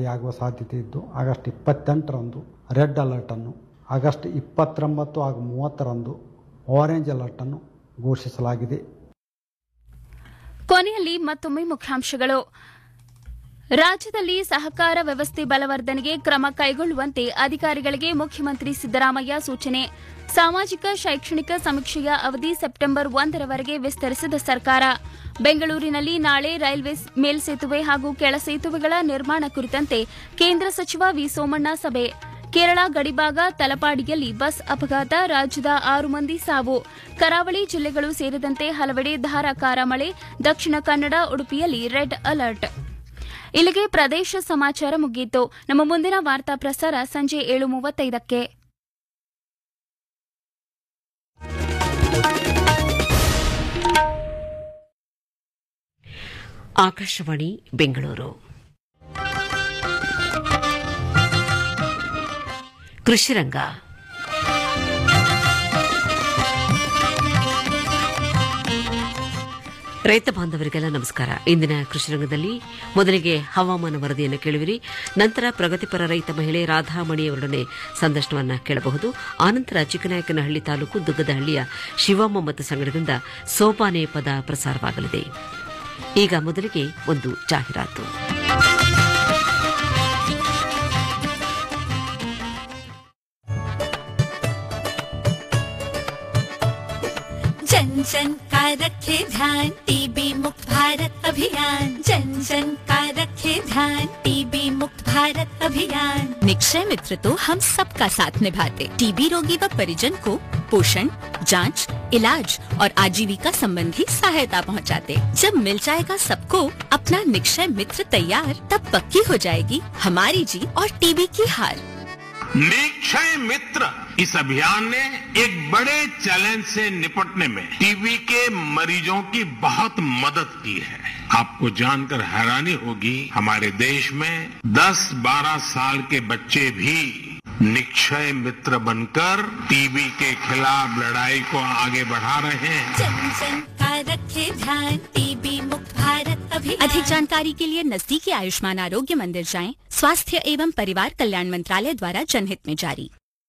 ಮಳೆಯಾಗುವ ಸಾಧ್ಯತೆ ಇದ್ದು ಆಗಸ್ಟ್ ಇಪ್ಪತ್ತೆಂಟರಂದು ರೆಡ್ ಅಲರ್ಟನ್ನು ಆಗಸ್ಟ್ ಇಪ್ಪತ್ತೊಂಬತ್ತು ಹಾಗೂ ಮೂವತ್ತರಂದು ಆರೆಂಜ್ ಅಲರ್ಟನ್ನು ಘೋಷಿಸಲಾಗಿದೆ ಕೊನೆಯಲ್ಲಿ ಮತ್ತೊಮ್ಮೆ ಮುಖ್ಯಾಂಶಗಳು ರಾಜ್ಯದಲ್ಲಿ ಸಹಕಾರ ವ್ಯವಸ್ಥೆ ಬಲವರ್ಧನೆಗೆ ಕ್ರಮ ಕೈಗೊಳ್ಳುವಂತೆ ಅಧಿಕಾರಿಗಳಿಗೆ ಮುಖ್ಯಮಂತ್ರಿ ಸಿದ್ದರಾಮಯ್ಯ ಸೂಚನೆ ಸಾಮಾಜಿಕ ಶೈಕ್ಷಣಿಕ ಸಮೀಕ್ಷೆಯ ಅವಧಿ ಸೆಪ್ಟೆಂಬರ್ ಒಂದರವರೆಗೆ ವಿಸ್ತರಿಸಿದ ಸರ್ಕಾರ ಬೆಂಗಳೂರಿನಲ್ಲಿ ನಾಳೆ ರೈಲ್ವೆ ಮೇಲ್ಸೇತುವೆ ಹಾಗೂ ಕೆಳ ಸೇತುವೆಗಳ ನಿರ್ಮಾಣ ಕುರಿತಂತೆ ಕೇಂದ್ರ ಸಚಿವ ವಿ ಸೋಮಣ್ಣ ಸಭೆ ಕೇರಳ ಗಡಿಭಾಗ ತಲಪಾಡಿಯಲ್ಲಿ ಬಸ್ ಅಪಘಾತ ರಾಜ್ಯದ ಆರು ಮಂದಿ ಸಾವು ಕರಾವಳಿ ಜಿಲ್ಲೆಗಳು ಸೇರಿದಂತೆ ಹಲವೆಡೆ ಧಾರಾಕಾರ ಮಳೆ ದಕ್ಷಿಣ ಕನ್ನಡ ಉಡುಪಿಯಲ್ಲಿ ರೆಡ್ ಅಲರ್ಟ್ ಇಲ್ಲಿಗೆ ಪ್ರದೇಶ ಸಮಾಚಾರ ಮುಗಿಯಿತು ನಮ್ಮ ಮುಂದಿನ ವಾರ್ತಾ ಪ್ರಸಾರ ಸಂಜೆ ಏಳು ಮೂವತ್ತೈದಕ್ಕೆ ಆಕಾಶವಾಣಿ ಬೆಂಗಳೂರು ಕೃಷಿರಂಗ ರೈತ ಬಾಂಧವರಿಗೆಲ್ಲ ನಮಸ್ಕಾರ ಇಂದಿನ ಕೃಷಿರಂಗದಲ್ಲಿ ಮೊದಲಿಗೆ ಹವಾಮಾನ ವರದಿಯನ್ನು ಕೇಳುವಿರಿ ನಂತರ ಪ್ರಗತಿಪರ ರೈತ ಮಹಿಳೆ ರಾಧಾಮಣಿ ಅವರೊಡನೆ ಸಂದರ್ಶನವನ್ನು ಕೇಳಬಹುದು ಆನಂತರ ಚಿಕ್ಕನಾಯಕನಹಳ್ಳಿ ತಾಲೂಕು ದುಗ್ಗದಹಳ್ಳಿಯ ಶಿವಮ್ಮ ಮತ್ತು ಸಂಗಡದಿಂದ ಸೋಪಾನೆ ಪದ ಪ್ರಸಾರವಾಗಲಿದೆ ಈಗ ಮೊದಲಿಗೆ ಒಂದು ಜಾಹೀರಾತು जन जन का रखे ध्यान टीबी मुक्त भारत अभियान जन जन का रखे ध्यान टीबी मुक्त भारत अभियान निक्षय मित्र तो हम सबका साथ निभाते टीबी रोगी व परिजन को पोषण जांच, इलाज और आजीविका संबंधी सहायता पहुंचाते। जब मिल जाएगा सबको अपना निक्षय मित्र तैयार तब पक्की हो जाएगी हमारी जीत और टीबी की हार निक्षय मित्र इस अभियान ने एक बड़े चैलेंज से निपटने में टीबी के मरीजों की बहुत मदद की है आपको जानकर हैरानी होगी हमारे देश में 10-12 साल के बच्चे भी निक्षय मित्र बनकर टीबी के खिलाफ लड़ाई को आगे बढ़ा रहे हैं जन जन का रखे ध्यान टीबी मुक्त भारत अभियान अधिक जानकारी के लिए नजदीकी आयुष्मान आरोग्य मंदिर जाएं स्वास्थ्य एवं परिवार कल्याण मंत्रालय द्वारा जनहित में जारी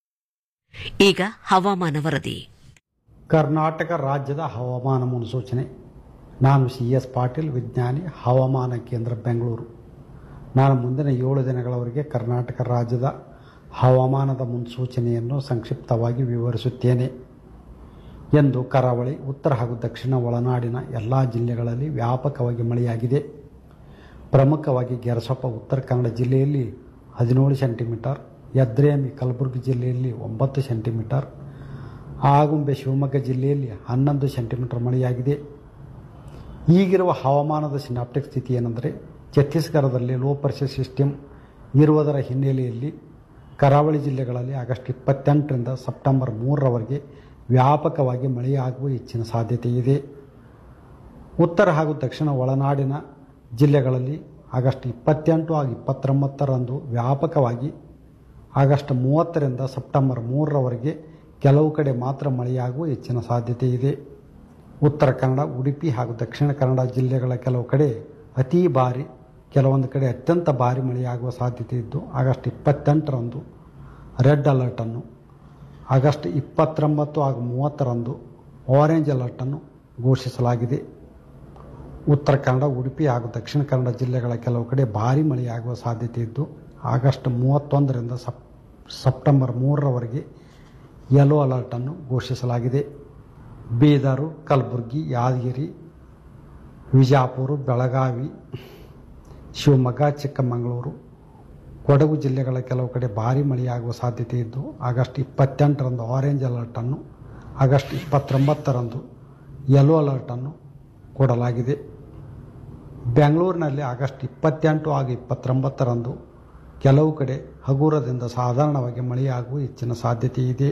ಈಗ ಹವಾಮಾನ ವರದಿ ಕರ್ನಾಟಕ ರಾಜ್ಯದ ಹವಾಮಾನ ಮುನ್ಸೂಚನೆ ನಾನು ಸಿ ಎಸ್ ಪಾಟೀಲ್ ವಿಜ್ಞಾನಿ ಹವಾಮಾನ ಕೇಂದ್ರ ಬೆಂಗಳೂರು ನಾನು ಮುಂದಿನ ಏಳು ದಿನಗಳವರೆಗೆ ಕರ್ನಾಟಕ ರಾಜ್ಯದ ಹವಾಮಾನದ ಮುನ್ಸೂಚನೆಯನ್ನು ಸಂಕ್ಷಿಪ್ತವಾಗಿ ವಿವರಿಸುತ್ತೇನೆ ಎಂದು ಕರಾವಳಿ ಉತ್ತರ ಹಾಗೂ ದಕ್ಷಿಣ ಒಳನಾಡಿನ ಎಲ್ಲ ಜಿಲ್ಲೆಗಳಲ್ಲಿ ವ್ಯಾಪಕವಾಗಿ ಮಳೆಯಾಗಿದೆ ಪ್ರಮುಖವಾಗಿ ಗೆರಸೊಪ್ಪ ಉತ್ತರ ಕನ್ನಡ ಜಿಲ್ಲೆಯಲ್ಲಿ ಹದಿನೇಳು ಸೆಂಟಿಮೀಟರ್ ಯದ್ರೇಮಿ ಕಲಬುರಗಿ ಜಿಲ್ಲೆಯಲ್ಲಿ ಒಂಬತ್ತು ಸೆಂಟಿಮೀಟರ್ ಆಗುಂಬೆ ಶಿವಮೊಗ್ಗ ಜಿಲ್ಲೆಯಲ್ಲಿ ಹನ್ನೊಂದು ಸೆಂಟಿಮೀಟರ್ ಮಳೆಯಾಗಿದೆ ಈಗಿರುವ ಹವಾಮಾನದ ಸಿನಾಪ್ಟಿಕ್ ಸ್ಥಿತಿ ಏನೆಂದರೆ ಛತ್ತೀಸ್ಗಢದಲ್ಲಿ ಲೋ ಪ್ರೆಷರ್ ಸಿಸ್ಟಮ್ ಇರುವುದರ ಹಿನ್ನೆಲೆಯಲ್ಲಿ ಕರಾವಳಿ ಜಿಲ್ಲೆಗಳಲ್ಲಿ ಆಗಸ್ಟ್ ಇಪ್ಪತ್ತೆಂಟರಿಂದ ಸೆಪ್ಟೆಂಬರ್ ಮೂರರವರೆಗೆ ವ್ಯಾಪಕವಾಗಿ ಮಳೆಯಾಗುವ ಹೆಚ್ಚಿನ ಸಾಧ್ಯತೆ ಇದೆ ಉತ್ತರ ಹಾಗೂ ದಕ್ಷಿಣ ಒಳನಾಡಿನ ಜಿಲ್ಲೆಗಳಲ್ಲಿ ಆಗಸ್ಟ್ ಇಪ್ಪತ್ತೆಂಟು ಹಾಗೂ ಇಪ್ಪತ್ತೊಂಬತ್ತರಂದು ವ್ಯಾಪಕವಾಗಿ ಆಗಸ್ಟ್ ಮೂವತ್ತರಿಂದ ಸೆಪ್ಟೆಂಬರ್ ಮೂರರವರೆಗೆ ಕೆಲವು ಕಡೆ ಮಾತ್ರ ಮಳೆಯಾಗುವ ಹೆಚ್ಚಿನ ಸಾಧ್ಯತೆ ಇದೆ ಉತ್ತರ ಕನ್ನಡ ಉಡುಪಿ ಹಾಗೂ ದಕ್ಷಿಣ ಕನ್ನಡ ಜಿಲ್ಲೆಗಳ ಕೆಲವು ಕಡೆ ಅತೀ ಭಾರಿ ಕೆಲವೊಂದು ಕಡೆ ಅತ್ಯಂತ ಭಾರಿ ಮಳೆಯಾಗುವ ಸಾಧ್ಯತೆ ಇದ್ದು ಆಗಸ್ಟ್ ಇಪ್ಪತ್ತೆಂಟರಂದು ರೆಡ್ ಅಲರ್ಟನ್ನು ಆಗಸ್ಟ್ ಇಪ್ಪತ್ತೊಂಬತ್ತು ಹಾಗೂ ಮೂವತ್ತರಂದು ಆರೆಂಜ್ ಅಲರ್ಟನ್ನು ಘೋಷಿಸಲಾಗಿದೆ ಉತ್ತರ ಕನ್ನಡ ಉಡುಪಿ ಹಾಗೂ ದಕ್ಷಿಣ ಕನ್ನಡ ಜಿಲ್ಲೆಗಳ ಕೆಲವು ಕಡೆ ಭಾರಿ ಮಳೆಯಾಗುವ ಸಾಧ್ಯತೆ ಇದ್ದು ಆಗಸ್ಟ್ ಮೂವತ್ತೊಂದರಿಂದ ಸಪ್ ಸೆಪ್ಟೆಂಬರ್ ಮೂರರವರೆಗೆ ಯೆಲ್ಲೋ ಅಲರ್ಟನ್ನು ಘೋಷಿಸಲಾಗಿದೆ ಬೀದರು ಕಲಬುರಗಿ ಯಾದಗಿರಿ ವಿಜಾಪುರ ಬೆಳಗಾವಿ ಶಿವಮೊಗ್ಗ ಚಿಕ್ಕಮಗಳೂರು ಕೊಡಗು ಜಿಲ್ಲೆಗಳ ಕೆಲವು ಕಡೆ ಭಾರಿ ಮಳೆಯಾಗುವ ಸಾಧ್ಯತೆ ಇದ್ದು ಆಗಸ್ಟ್ ಇಪ್ಪತ್ತೆಂಟರಂದು ಆರೆಂಜ್ ಅಲರ್ಟನ್ನು ಆಗಸ್ಟ್ ಇಪ್ಪತ್ತೊಂಬತ್ತರಂದು ಯೆಲ್ಲೋ ಅಲರ್ಟನ್ನು ಕೊಡಲಾಗಿದೆ ಬೆಂಗಳೂರಿನಲ್ಲಿ ಆಗಸ್ಟ್ ಇಪ್ಪತ್ತೆಂಟು ಹಾಗೂ ಇಪ್ಪತ್ತೊಂಬತ್ತರಂದು ಕೆಲವು ಕಡೆ ಹಗುರದಿಂದ ಸಾಧಾರಣವಾಗಿ ಮಳೆಯಾಗುವ ಹೆಚ್ಚಿನ ಸಾಧ್ಯತೆ ಇದೆ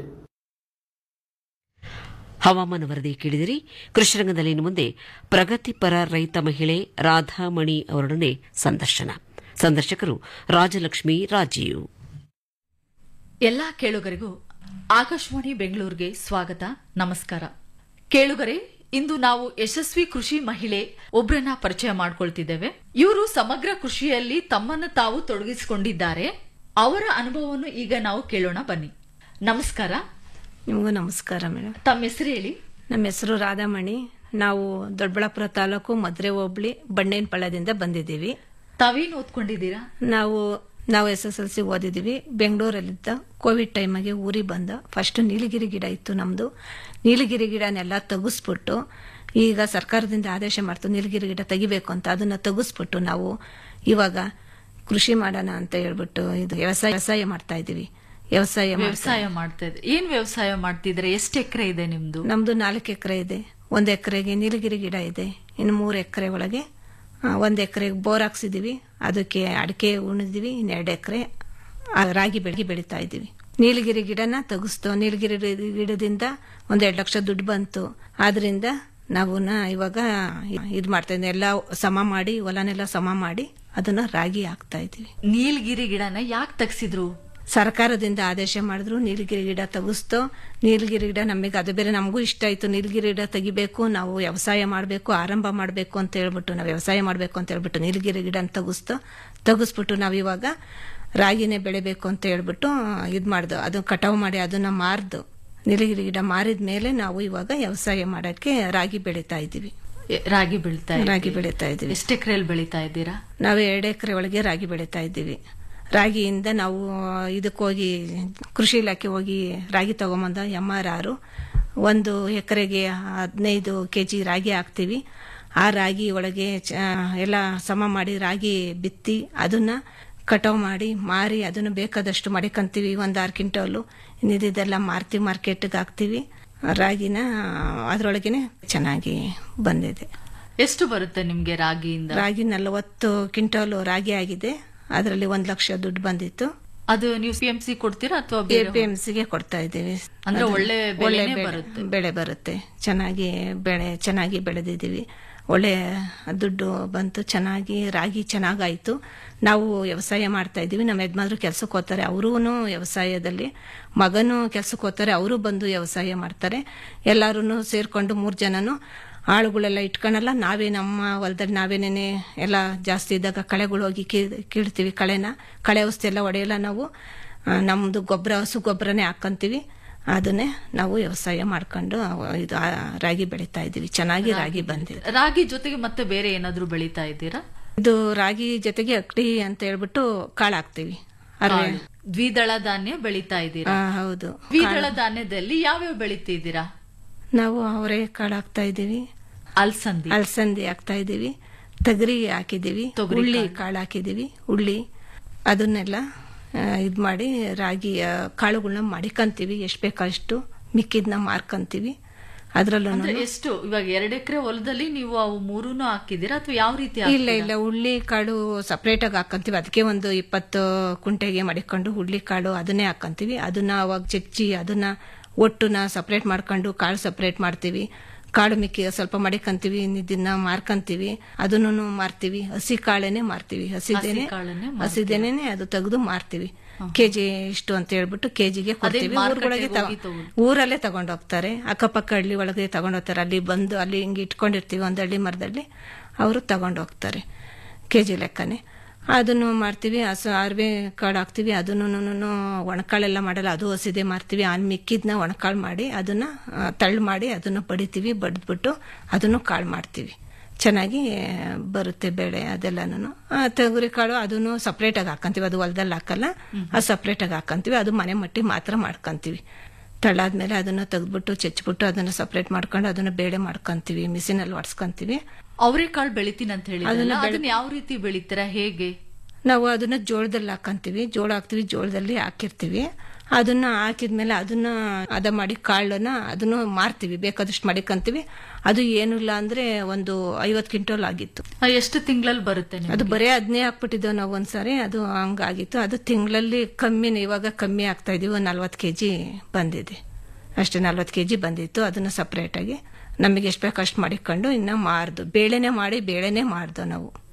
ಹವಾಮಾನ ವರದಿ ಕೇಳಿದಿರಿ ಕೃಷಿರಂಗದಲ್ಲಿ ಇನ್ನು ಮುಂದೆ ಪ್ರಗತಿಪರ ರೈತ ಮಹಿಳೆ ರಾಧಾಮಣಿ ಅವರೊಡನೆ ಸಂದರ್ಶನ ಸಂದರ್ಶಕರು ರಾಜಲಕ್ಷ್ಮಿ ರಾಜೀವ್ ಎಲ್ಲಾ ಕೇಳುಗರಿಗೂ ಆಕಾಶವಾಣಿ ಬೆಂಗಳೂರಿಗೆ ಸ್ವಾಗತ ನಮಸ್ಕಾರ ಕೇಳುಗರೆ ಇಂದು ನಾವು ಯಶಸ್ವಿ ಕೃಷಿ ಮಹಿಳೆ ಒಬ್ರನ್ನ ಪರಿಚಯ ಮಾಡ್ಕೊಳ್ತಿದ್ದೇವೆ ಇವರು ಸಮಗ್ರ ಕೃಷಿಯಲ್ಲಿ ತಮ್ಮನ್ನು ತಾವು ತೊಡಗಿಸಿಕೊಂಡಿದ್ದಾರೆ ಅವರ ಅನುಭವವನ್ನು ಈಗ ನಾವು ಕೇಳೋಣ ಬನ್ನಿ ನಮಸ್ಕಾರ ನಿಮಗೂ ನಮಸ್ಕಾರ ಮೇಡಮ್ ತಮ್ಮ ಹೆಸರು ಹೇಳಿ ನಮ್ಮ ಹೆಸರು ರಾಧಾಮಣಿ ನಾವು ದೊಡ್ಡಬಳ್ಳಾಪುರ ತಾಲೂಕು ಮದ್ರೆ ಹೋಬಳಿ ಬಂಡೇನಪಳ್ಳದಿಂದ ಬಂದಿದ್ದೀವಿ ತಾವೇನು ಓದ್ಕೊಂಡಿದ್ದೀರಾ ನಾವು ನಾವು ಎಸ್ ಎಸ್ ಎಲ್ ಸಿ ಓದಿದ್ದೀವಿ ಬೆಂಗಳೂರಲ್ಲಿದ್ದ ಕೋವಿಡ್ ಟೈಮಾಗೆ ಊರಿಗೆ ಬಂದ ಫಸ್ಟ್ ನೀಲಗಿರಿ ಗಿಡ ಇತ್ತು ನಮ್ಮದು ನೀಲಗಿರಿ ಗಿಡನೆಲ್ಲ ತೆಗೆಸ್ಬಿಟ್ಟು ಈಗ ಸರ್ಕಾರದಿಂದ ಆದೇಶ ಮಾಡ್ತು ನೀಲಗಿರಿ ಗಿಡ ತೆಗಿಬೇಕು ಅಂತ ಅದನ್ನ ತೆಗೆಸ್ಬಿಟ್ಟು ನಾವು ಇವಾಗ ಕೃಷಿ ಮಾಡೋಣ ಅಂತ ಹೇಳ್ಬಿಟ್ಟು ಇದು ವ್ಯವಸಾಯ ವ್ಯವಸಾಯ ಮಾಡ್ತಾ ಇದ್ದೀವಿ ವ್ಯವಸಾಯ ಮಾಡ್ತಾ- ವ್ಯವಸಾಯ ಮಾಡ್ತಾ ಇದ್ರೆ ಏನ್ ವ್ಯವಸಾಯ ಮಾಡ್ತಿದ್ರೆ ಎಷ್ಟು ಎಕರೆ ಇದೆ ನಿಮ್ದು ನಮ್ದು ನಾಲ್ಕು ಎಕರೆ ಇದೆ ಒಂದು ಎಕರೆಗೆ ನೀಲಗಿರಿ ಗಿಡ ಇದೆ ಇನ್ನು ಮೂರು ಎಕರೆ ಒಳಗೆ ಆ, ಒಂದು ಎಕರೆಗೆ ಬೋರ್ ಹಾಕ್ಸಿದೀವಿ ಅದಕ್ಕೆ ಅಡಿಕೆ ಉಣಿದೀವಿ ಇನ್ನು ಎರಡು ಎಕರೆ ರಾಗಿ ಬೆಳಗ್ಗೆ ಬೆಳೀತಾ ಇದ್ದೀವಿ ನೀಲಗಿರಿ ಗಿಡನ ತೆಗಿಸ್ತು ನೀಲಗಿರಿ ಗಿಡದಿಂದ ಒಂದು ಎರಡು ಲಕ್ಷ ದುಡ್ಡು ಬಂತು ಆದ್ರಿಂದ ನಾವು ಇವಾಗ ಇದು ಮಾಡ್ತಾ ಇದ್ದೀವಿ ಎಲ್ಲ ಸಮ ಮಾಡಿ ಹೊಲನೆಲ್ಲ ಸಮ ಮಾಡಿ ಅದನ್ನ ರಾಗಿ ಹಾಕ್ತಾ ಇದ್ದೀವಿ ನೀಲ್ಗಿರಿ ಗಿಡನ ಯಾಕೆ ತೆಗ್ಸಿದ್ರು ಸರ್ಕಾರದಿಂದ ಆದೇಶ ಮಾಡಿದ್ರು ನೀಲಗಿರಿ ಗಿಡ ತೆಗಿಸ್ತೋ ನೀಲಗಿರಿ ಗಿಡ ನಮಗೆ ಅದು ಬೇರೆ ನಮಗೂ ಇಷ್ಟ ಆಯ್ತು ನೀಲಗಿರಿ ಗಿಡ ತೆಗಿಬೇಕು ನಾವು ವ್ಯವಸಾಯ ಮಾಡಬೇಕು ಆರಂಭ ಮಾಡಬೇಕು ಅಂತ ಹೇಳ್ಬಿಟ್ಟು ನಾವು ವ್ಯವಸಾಯ ಮಾಡಬೇಕು ಅಂತ ಹೇಳ್ಬಿಟ್ಟು ನೀಲಗಿರಿ ಗಿಡ ತೆಗಿಸ್ತೋ ತೆಗಿಸ್ಬಿಟ್ಟು ನಾವು ಇವಾಗ ರಾಗಿನೇ ಬೆಳಿಬೇಕು ಅಂತ ಹೇಳ್ಬಿಟ್ಟು ಇದು ಮಾಡ್ದು ಅದು ಕಟಾವು ಮಾಡಿ ಅದನ್ನ ಮಾರ್ದು ನೀಲಗಿರಿ ಗಿಡ ಮಾರಿದ ಮೇಲೆ ನಾವು ಇವಾಗ ವ್ಯವಸಾಯ ಮಾಡಕ್ಕೆ ರಾಗಿ ಬೆಳೀತಾ ಇದ್ದೀವಿ ಎ- ರಾಗಿ ಬೆಳಿತಾ ರಾಗಿ ಬೆಳೀತಾ ಇದ್ದೀವಿ ಎಷ್ಟು ಎಕರೆಯಲ್ಲಿ ಬೆಳಿತಾ ಇದ್ದೀರಾ ನಾವು ಎರಡು ಎಕರೆ ಒಳಗೆ ರಾಗಿ ಬೆಳೀತಾ ಇದ್ದೀವಿ ರಾಗಿಯಿಂದ ನಾವು ಇದಕ್ಕೆ ಹೋಗಿ ಕೃಷಿ ಇಲಾಖೆ ಹೋಗಿ ರಾಗಿ ತಗೊಂಬಂದ ಎಮ್ ಆರ್ ಆರು ಒಂದು ಎಕರೆಗೆ ಹದಿನೈದು ಕೆ ಜಿ ರಾಗಿ ಹಾಕ್ತೀವಿ ಆ ರಾಗಿ ಒಳಗೆ ಚ- ಎಲ್ಲ ಸಮ ಮಾಡಿ ರಾಗಿ ಬಿತ್ತಿ ಅದನ್ನ ಕಟಾವು ಮಾಡಿ ಮಾರಿ ಅದನ್ನು ಬೇಕಾದಷ್ಟು ಮಡಿಕಂತೀವಿ ಒಂದು ಆರು ಕ್ವಿಂಟಲು ಇನ್ನಿದೆಲ್ಲ ಮಾರ್ತೀವಿ ಮಾರ್ಕೆಟ್ಗೆ ಹಾಕ್ತೀವಿ ರಾಗಿನ ಅದರೊಳಗೇನೆ ಚೆನ್ನಾಗಿ ಬಂದಿದೆ ಎಷ್ಟು ಬರುತ್ತೆ ನಿಮ್ಗೆ ರಾಗಿಯಿಂದ ರಾಗಿ ನಲವತ್ತು ಕ್ವಿಂಟಾಲು ರಾಗಿ ಆಗಿದೆ ಅದರಲ್ಲಿ ಒಂದು ಲಕ್ಷ ದುಡ್ಡು ಬಂದಿತ್ತು ಅದು ನೀವು ಪಿ ಎಂ ಸಿ ಕೊಡ್ತೀರಾ ಅಥವಾ ಎ ಬೇರೆ ಪಿ ಎಂ ಸಿಗೆ ಕೊಡ್ತಾ ಇದ್ದೀವಿ ಅಂದ್ರೆ ಅದು ಒಳ್ಳೆ ಒಳ್ಳೆ ಬೆಳೆನೇ ಬೆಳೆ- ಬರುತ್ತೆ. ಬೆಳೆ ಬರುತ್ತೆ ಚೆನ್ನಾಗಿ ಬೆಳೆ ಚೆನ್ನಾಗಿ ಬೆಳೆದಿದ್ದೀವಿ ಒಳ್ಳೆ ದುಡ್ಡು ಬಂತು ಚೆನ್ನಾಗಿ ರಾಗಿ ಚೆನ್ನಾಗಾಯ್ತು ನಾವು ವ್ಯವಸಾಯ ಮಾಡ್ತಾ ಇದ್ದೀವಿ ನಮ್ಮ ಯಜಮಾನ್ರು ಕೆಲ್ಸಕ್ಕೆ ಹೋಗ್ತಾರೆ ಅವರೂ ವ್ಯವಸಾಯದಲ್ಲಿ ಮಗನೂ ಕೆಲ್ಸಕ್ಕೆ ಹೋಗ್ತಾರೆ ಅವರು ಬಂದು ವ್ಯವಸಾಯ ಮಾಡ್ತಾರೆ ಎಲ್ಲರೂ ಸೇರ್ಕೊಂಡು ಮೂರು ಜನನು ಆಳುಗಳೆಲ್ಲ ಇಟ್ಕೊಳಲ್ಲ ನಾವೇ ನಮ್ಮ ಹೊಲದಲ್ಲಿ ನಾವೇನೇನೆ ಎಲ್ಲ ಜಾಸ್ತಿ ಇದ್ದಾಗ ಕಳೆಗಳು ಹೋಗಿ ಕೀಳ್- ಕೀಳ್ತೀವಿ ಕಳೆನ ಕಳೆ ಔಷಧಿ ಎಲ್ಲ ಹೊಡೆಯಲ್ಲ ನಾವು ಆ, ನಮ್ದು ಗೊಬ್ಬರ ಹಸು ಗೊಬ್ಬರನೇ ಹಾಕಂತೀವಿ ಅದನ್ನೇ ನಾವು ವ್ಯವಸಾಯ ಮಾಡ್ಕೊಂಡು ಅವ- ಇದು ಆ, ರಾಗಿ ಬೆಳೀತಾ ಇದ್ದೀವಿ ಚೆನ್ನಾಗಿ ರಾಗಿ ಬಂದಿದೆ ರಾಗಿ ಜೊತೆಗೆ ಮತ್ತೆ ಬೇರೆ ಏನಾದ್ರೂ ಬೆಳಿತಾ ಇದ್ದೀರಾ ಇದು ರಾಗಿ ಜೊತೆಗೆ ಅಕ್ಡಿ ಅಂತ ಹೇಳ್ಬಿಟ್ಟು ಕಾಳು ಹಾಕ್ತೀವಿ ಅರ್ವೆ ಕಾಳು. ದ್ವಿದಳ ಧಾನ್ಯ ಬೆಳಿತಾ ಇದ್ದೀರಾ ಆ, ಹೌದು ದ್ವಿದಳ ಧಾನ್ಯದಲ್ಲಿ ಯಾವ್ಯಾವ ಬೆಳಿತಿದ್ದೀರಾ ನಾವು ಅವರೇ ಕಾಳು ಹಾಕ್ತಾ ಇದ್ದೀವಿ ಅಲ್ಸಂದಿ ಅಲಸಂದಿ ಹಾಕ್ತಾ ಇದ್ದೀವಿ ತಗರಿ ಹಾಕಿದ್ದೀವಿ ತೊಗರಿ ಉಳ್ಳಿ ಕಾಳು ಹಾಕಿದ್ದೀವಿ ಉಳ್ಳಿ ಅದನ್ನೆಲ್ಲ ಇದು ಮಾಡಿ ರಾಗಿ ಆ, ಕಾಳುಗಳನ್ನ ಮಡಿಕಂತೀವಿ ಎಷ್ಟು ಬೇಕಷ್ಟು ಮಿಕ್ಕಿದ್ನ ಮಾರ್ಕಂತೀವಿ ಅದರಲ್ಲೂ ಅಂದ್ರೆ ಎಷ್ಟು ಇವಾಗ ಎರಡ್ ಎಕರೆ ಹೊಲದಲ್ಲಿ ನೀವು ಅವು ಮೂರೂನು ಹಾಕಿದ್ದೀರಾ ಅಥವಾ ಯಾವ ರೀತಿ ಇಲ್ಲ ಹಾಕ್ತೀರಾ? ಇಲ್ಲ ಉಳ್ಳಿ ಕಾಳು ಸಪ್ರೇಟ್ ಆಗಿ ಹಾಕಂತೀವಿ ಅದಕ್ಕೆ ಒಂದು ಇಪ್ಪತ್ತು ಕುಂಟೆಗೆ ಮಡಿಕೊಂಡು ಹುಳ್ಳಿ ಕಾಳು ಅದನ್ನೇ ಹಾಕಂತೀವಿ ಅದನ್ನ ಅವಾಗ ಚೆಚ್ಚಿ ಅದನ್ನ ಒಟ್ಟುನ ಸಪ್ರೇಟ್ ಮಾಡ್ಕೊಂಡು ಕಾಳು ಸಪ್ರೇಟ್ ಮಾಡ್ತೀವಿ ಕಾಳು ಮಿಕ್ಕಿ ಸ್ವಲ್ಪ ಮಡಿಕಂತೀವಿ ಇನ್ನಿದ್ದನ್ನ ಮಾರ್ಕಂತೀವಿ ಅದನ್ನು ಮಾರ್ತೀವಿ ಹಸಿ ಕಾಳೇನೆ ಮಾರ್ತೀವಿ ಹಸಿದೇನೆ ಹಸಿ ಕಾಳನ್ನೇ ಮಾರ್ತೀರಾ? ಹಸಿದೇನೆ ಅದು ತೆಗೆದು ಮಾರ್ತೀವಿ ಕೆಜಿ ಇಷ್ಟು ಅಂತ ಹೇಳ್ಬಿಟ್ಟು ಕೆಜಿಗೆ ಕೊಡ್ತೀವಿ ಮಾರುಕಟ್ಟೆಗೆ ಊರುಗಳಿಗೆ ತ- ಹೋಗಿ ತಗೊಂಡು- ಊರಲ್ಲೇ ತಗೊಂಡೋಗ್ತಾರೆ ಅಕ್ಕಪಕ್ಕ ಹಳ್ಳಿ ಒಳಗೆ ತಗೊಂಡೋಗ್ತಾರೆ ಅಲ್ಲಿ ಬಂದು ಅಲ್ಲಿ ಹಿಂಗೆ ಇಟ್ಕೊಂಡಿರ್ತೀವಿ ಒಂದು ಹಳ್ಳಿ ಮರದಲ್ಲಿ ಅವರು ತಗೊಂಡೋಗ್ತಾರೆ ಕೆ ಜಿ ಲೆಕ್ಕನೆ ಅದನ್ನು ಮಾಡ್ತೀವಿ ಹಸು ಅರ್ವೆ ಕಾಳು ಹಾಕ್ತೀವಿ ಅದನ್ನು ಒಣಕಾಳೆಲ್ಲ ಮಾಡಲ್ಲ ಅದು ಹಸಿದೆ ಮಾರ್ತೀವಿ ಆ ಮಿಕ್ಕಿದ್ನ ಒಣಕಾಳು ಮಾಡಿ ಅದನ್ನ ಆ, ತಳ್ಳು ಮಾಡಿ ಅದನ್ನು ಬಡಿತೀವಿ ಬಡ್ದ್ಬಿಟ್ಟು ಅದನ್ನು ಕಾಳು ಮಾಡ್ತೀವಿ ಚೆನ್ನಾಗಿ ಬರುತ್ತೆ ಬೆಳೆ ಅದೆಲ್ಲನೂ ತೊಗರಿ ಕಾಳು ಅದನ್ನು ಸಪ್ರೇಟ್ ಆಗಿ ಹಾಕಂತೀವಿ ಅದು ಹೊಲದಲ್ಲಿ ಹಾಕಲ್ಲ ಅದು ಸಪ್ರೇಟ್ ಆಗಿ ಹಾಕಂತೀವಿ ಅದು ಮನೆ ಮಟ್ಟಿ ಮಾತ್ರ ಮಾಡ್ಕೊಂತೀವಿ ತಳ್ಳಾದ್ಮೇಲೆ ಅದನ್ನ ತೆಗೆದ್ಬಿಟ್ಟು ಚೆಚ್ಬಿಟ್ಟು ಅದನ್ನ ಸಪ್ರೇಟ್ ಮಾಡ್ಕೊಂಡು ಅದನ್ನ ಬೇಳೆ ಮಾಡ್ಕೊಂತೀವಿ ಮಿಷಿನಲ್ಲಿ ಒಡ್ಸ್ಕೊಂತೀವಿ ಅವರೆಕಾಳು ಬೆಳಿತೀನಿ ಅಂತ ಹೇಳಿದ್ರಲ್ಲ ಅದನ್ನ ಯಾವ ರೀತಿ ಬೆಳಿತೀರಾ ಹೇಗೆ ನಾವು ಅದನ್ನ ಜೋಳದಲ್ಲಿ ಹಾಕಂತೀವಿ ಜೋಳ ಹಾಕ್ತಿವಿ ಜೋಳದಲ್ಲಿ ಹಾಕಿರ್ತೀವಿ ಅದನ್ನ ಹಾಕಿದ್ಮೇಲೆ ಅದನ್ನ ಅದ ಮಾಡಿ ಕಾಳನ್ನ ಅದನ್ನು ಮಾರ್ತೀವಿ ಬೇಕಾದಷ್ಟು ಮಡಿಕಂತೀವಿ ಅದು ಏನಿಲ್ಲ ಅಂದ್ರೆ ಒಂದು ಐವತ್ತು ಕ್ವಿಂಟಲ್ ಆಗಿತ್ತು ಆ, ಎಷ್ಟು ತಿಂಗಳಲ್ಲಿ ಬರುತ್ತೆ ನಿಮ್ಗೆ? ಅದು ಬರೀ ಅದನ್ನೇ ಹಾಕ್ಬಿಟ್ಟಿದ್ದೇವೆ ನಾವು ಒಂದ್ಸಾರಿ ಅದು ಹಂಗಾಗಿತ್ತು ಅದು ತಿಂಗಳಲ್ಲಿ ಕಮ್ಮಿನೇ ಇವಾಗ ಕಮ್ಮಿ ಆಗ್ತಾ ಇದೀವಿ ಒಂದು ನಲ್ವತ್ತು ಕೆ ಜಿ ಬಂದಿದೆ ಅಷ್ಟೇ ನಲ್ವತ್ತು ಕೆ ಜಿ ಬಂದಿತ್ತು ಅದನ್ನು ಸಪ್ರೇಟಾಗಿ ನಮಗೆ ಎಷ್ಟು ಬೇಕು ಅಷ್ಟು ಮಾಡಿಕೊಂಡು ಇನ್ನು ಮಾರ್ದು ಬೇಳೆನೆ ಮಾಡಿ ಬೇಳೆನೆ ಮಾರ್ದು ನಾವು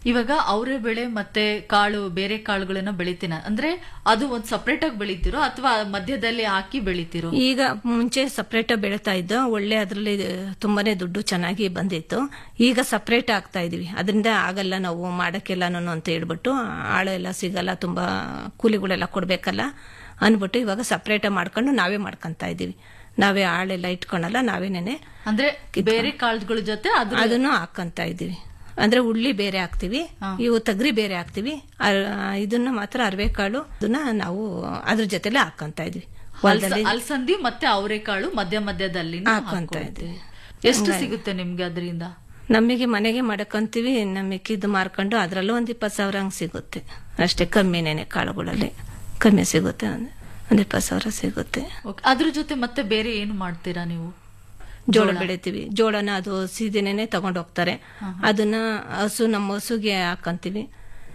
ಇವಾಗ ಅವರೇ ಬೆಳೆ ಮತ್ತೆ ಕಾಳು ಬೇರೆ ಕಾಳುಗಳನ್ನ ಬೆಳಿತೀನ ಅಂದ್ರೆ ಅದು ಒಂದ್ ಸಪರೇಟ್ ಆಗಿ ಬೆಳಿತಿರೋ ಅಥವಾ ಮಧ್ಯದಲ್ಲಿ ಹಾಕಿ ಬೆಳಿತಿರೋ ಈಗ ಮುಂಚೆ ಸಪ್ರೇಟ್ ಬೆಳೀತಾ ಇದ್ದು ಒಳ್ಳೆ ಅದರಲ್ಲಿ ತುಂಬಾನೇ ದುಡ್ಡು ಚೆನ್ನಾಗಿ ಬಂದಿತ್ತು ಈಗ ಸಪ್ರೇಟ್ ಆಗ್ತಾ ಇದೀವಿ ಅದರಿಂದ ಆಗಲ್ಲ ನಾವು ಮಾಡಕ್ಕೆಲ್ಲನೂ ಅಂತ ಹೇಳ್ಬಿಟ್ಟು ಆಳು ಎಲ್ಲ ಸಿಗಲ್ಲ ತುಂಬಾ ಕೂಲಿಗಳೆಲ್ಲ ಕೊಡ್ಬೇಕಲ್ಲ ಅಂದ್ಬಿಟ್ಟು ಇವಾಗ ಸಪ್ರೇಟ್ ಮಾಡ್ಕೊಂಡು ನಾವೇ ಮಾಡ್ಕೊಂತ ಇದೀವಿ ನಾವೇ ಆಳೆಲ್ಲ ಇಟ್ಕೊಳಲ್ಲ ನಾವೇನೇನೆ ಅಂದ್ರೆ ಬೇರೆ ಕಾಳುಗಳ ಜೊತೆ ಅದು ಅದನ್ನು ಹಾಕಂತ ಇದೀವಿ ಅಂದ್ರೆ ಉಳ್ಳಿ ಬೇರೆ ಹಾಕ್ತಿವಿ ಇವು ತಗರಿ ಬೇರೆ ಹಾಕ್ತಿವಿ ಅರ್- ಇದನ್ನ ಮಾತ್ರ ಅರವೆ ಕಾಳು ಅದನ್ನ ನಾವು ಅದ್ರ ಜೊತೆಲೆ ಹಾಕಂತ ಇದೀವಿ ಹೊಲದಲ್ಲಿ ಅಲ್ಸಂದಿ ಮತ್ತೆ ಅವರೆಕಾಳು ಮಧ್ಯ ಮಧ್ಯದಲ್ಲಿ ಹಾಕೊಂತ ಹಾಕೊಳ್ತೀವಿ. ಎಷ್ಟು ಸಿಗುತ್ತೆ ನಿಮ್ಗೆ ಅದರಿಂದ ನಮಗೆ ಮನೆಗೆ ಮಾಡಕ್ಕಂತೀವಿ ನಮಗೆ ಇದು ಮಾರ್ಕೊಂಡು ಅದ್ರಲ್ಲೂ ಒಂದ್ ಇಪ್ಪತ್ತು ಸಾವಿರ ಹಂಗ್ ಸಿಗುತ್ತೆ ಅಷ್ಟೇ ಕಮ್ಮಿನೇನೆ ಕಾಳುಗಳಲ್ಲಿ ಕಮ್ಮಿ ಸಿಗುತ್ತೆ ಒಂದ್ ಒಂದ್ ಇಪ್ಪತ್ತು ಸಾವಿರ ಸಿಗುತ್ತೆ Okay. ಅದ್ರ ಜೊತೆ ಮತ್ತೆ ಬೇರೆ ಏನು ಮಾಡ್ತೀರಾ ನೀವು ಜೋಳ ಬೆಳಿತೀವಿ ಜೋಳನ ಅದು ಸೀದಿನೇನೆ ತಗೊಂಡ್ ಹೋಗ್ತಾರೆ ಅದನ್ನ ಹಸು ನಮ್ಮ ಹಸುಗೆ ಹಾಕಂತೀವಿ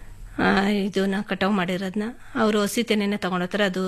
ಆ, ಇದನ್ನ ಕಟಾವ್ ಮಾಡಿರೋದನ್ನ ಅವರು ಹಸಿ ತೆನೆನೆ ತಗೊಂಡ್ ಹೋಗ್ತಾರೆ ಅದು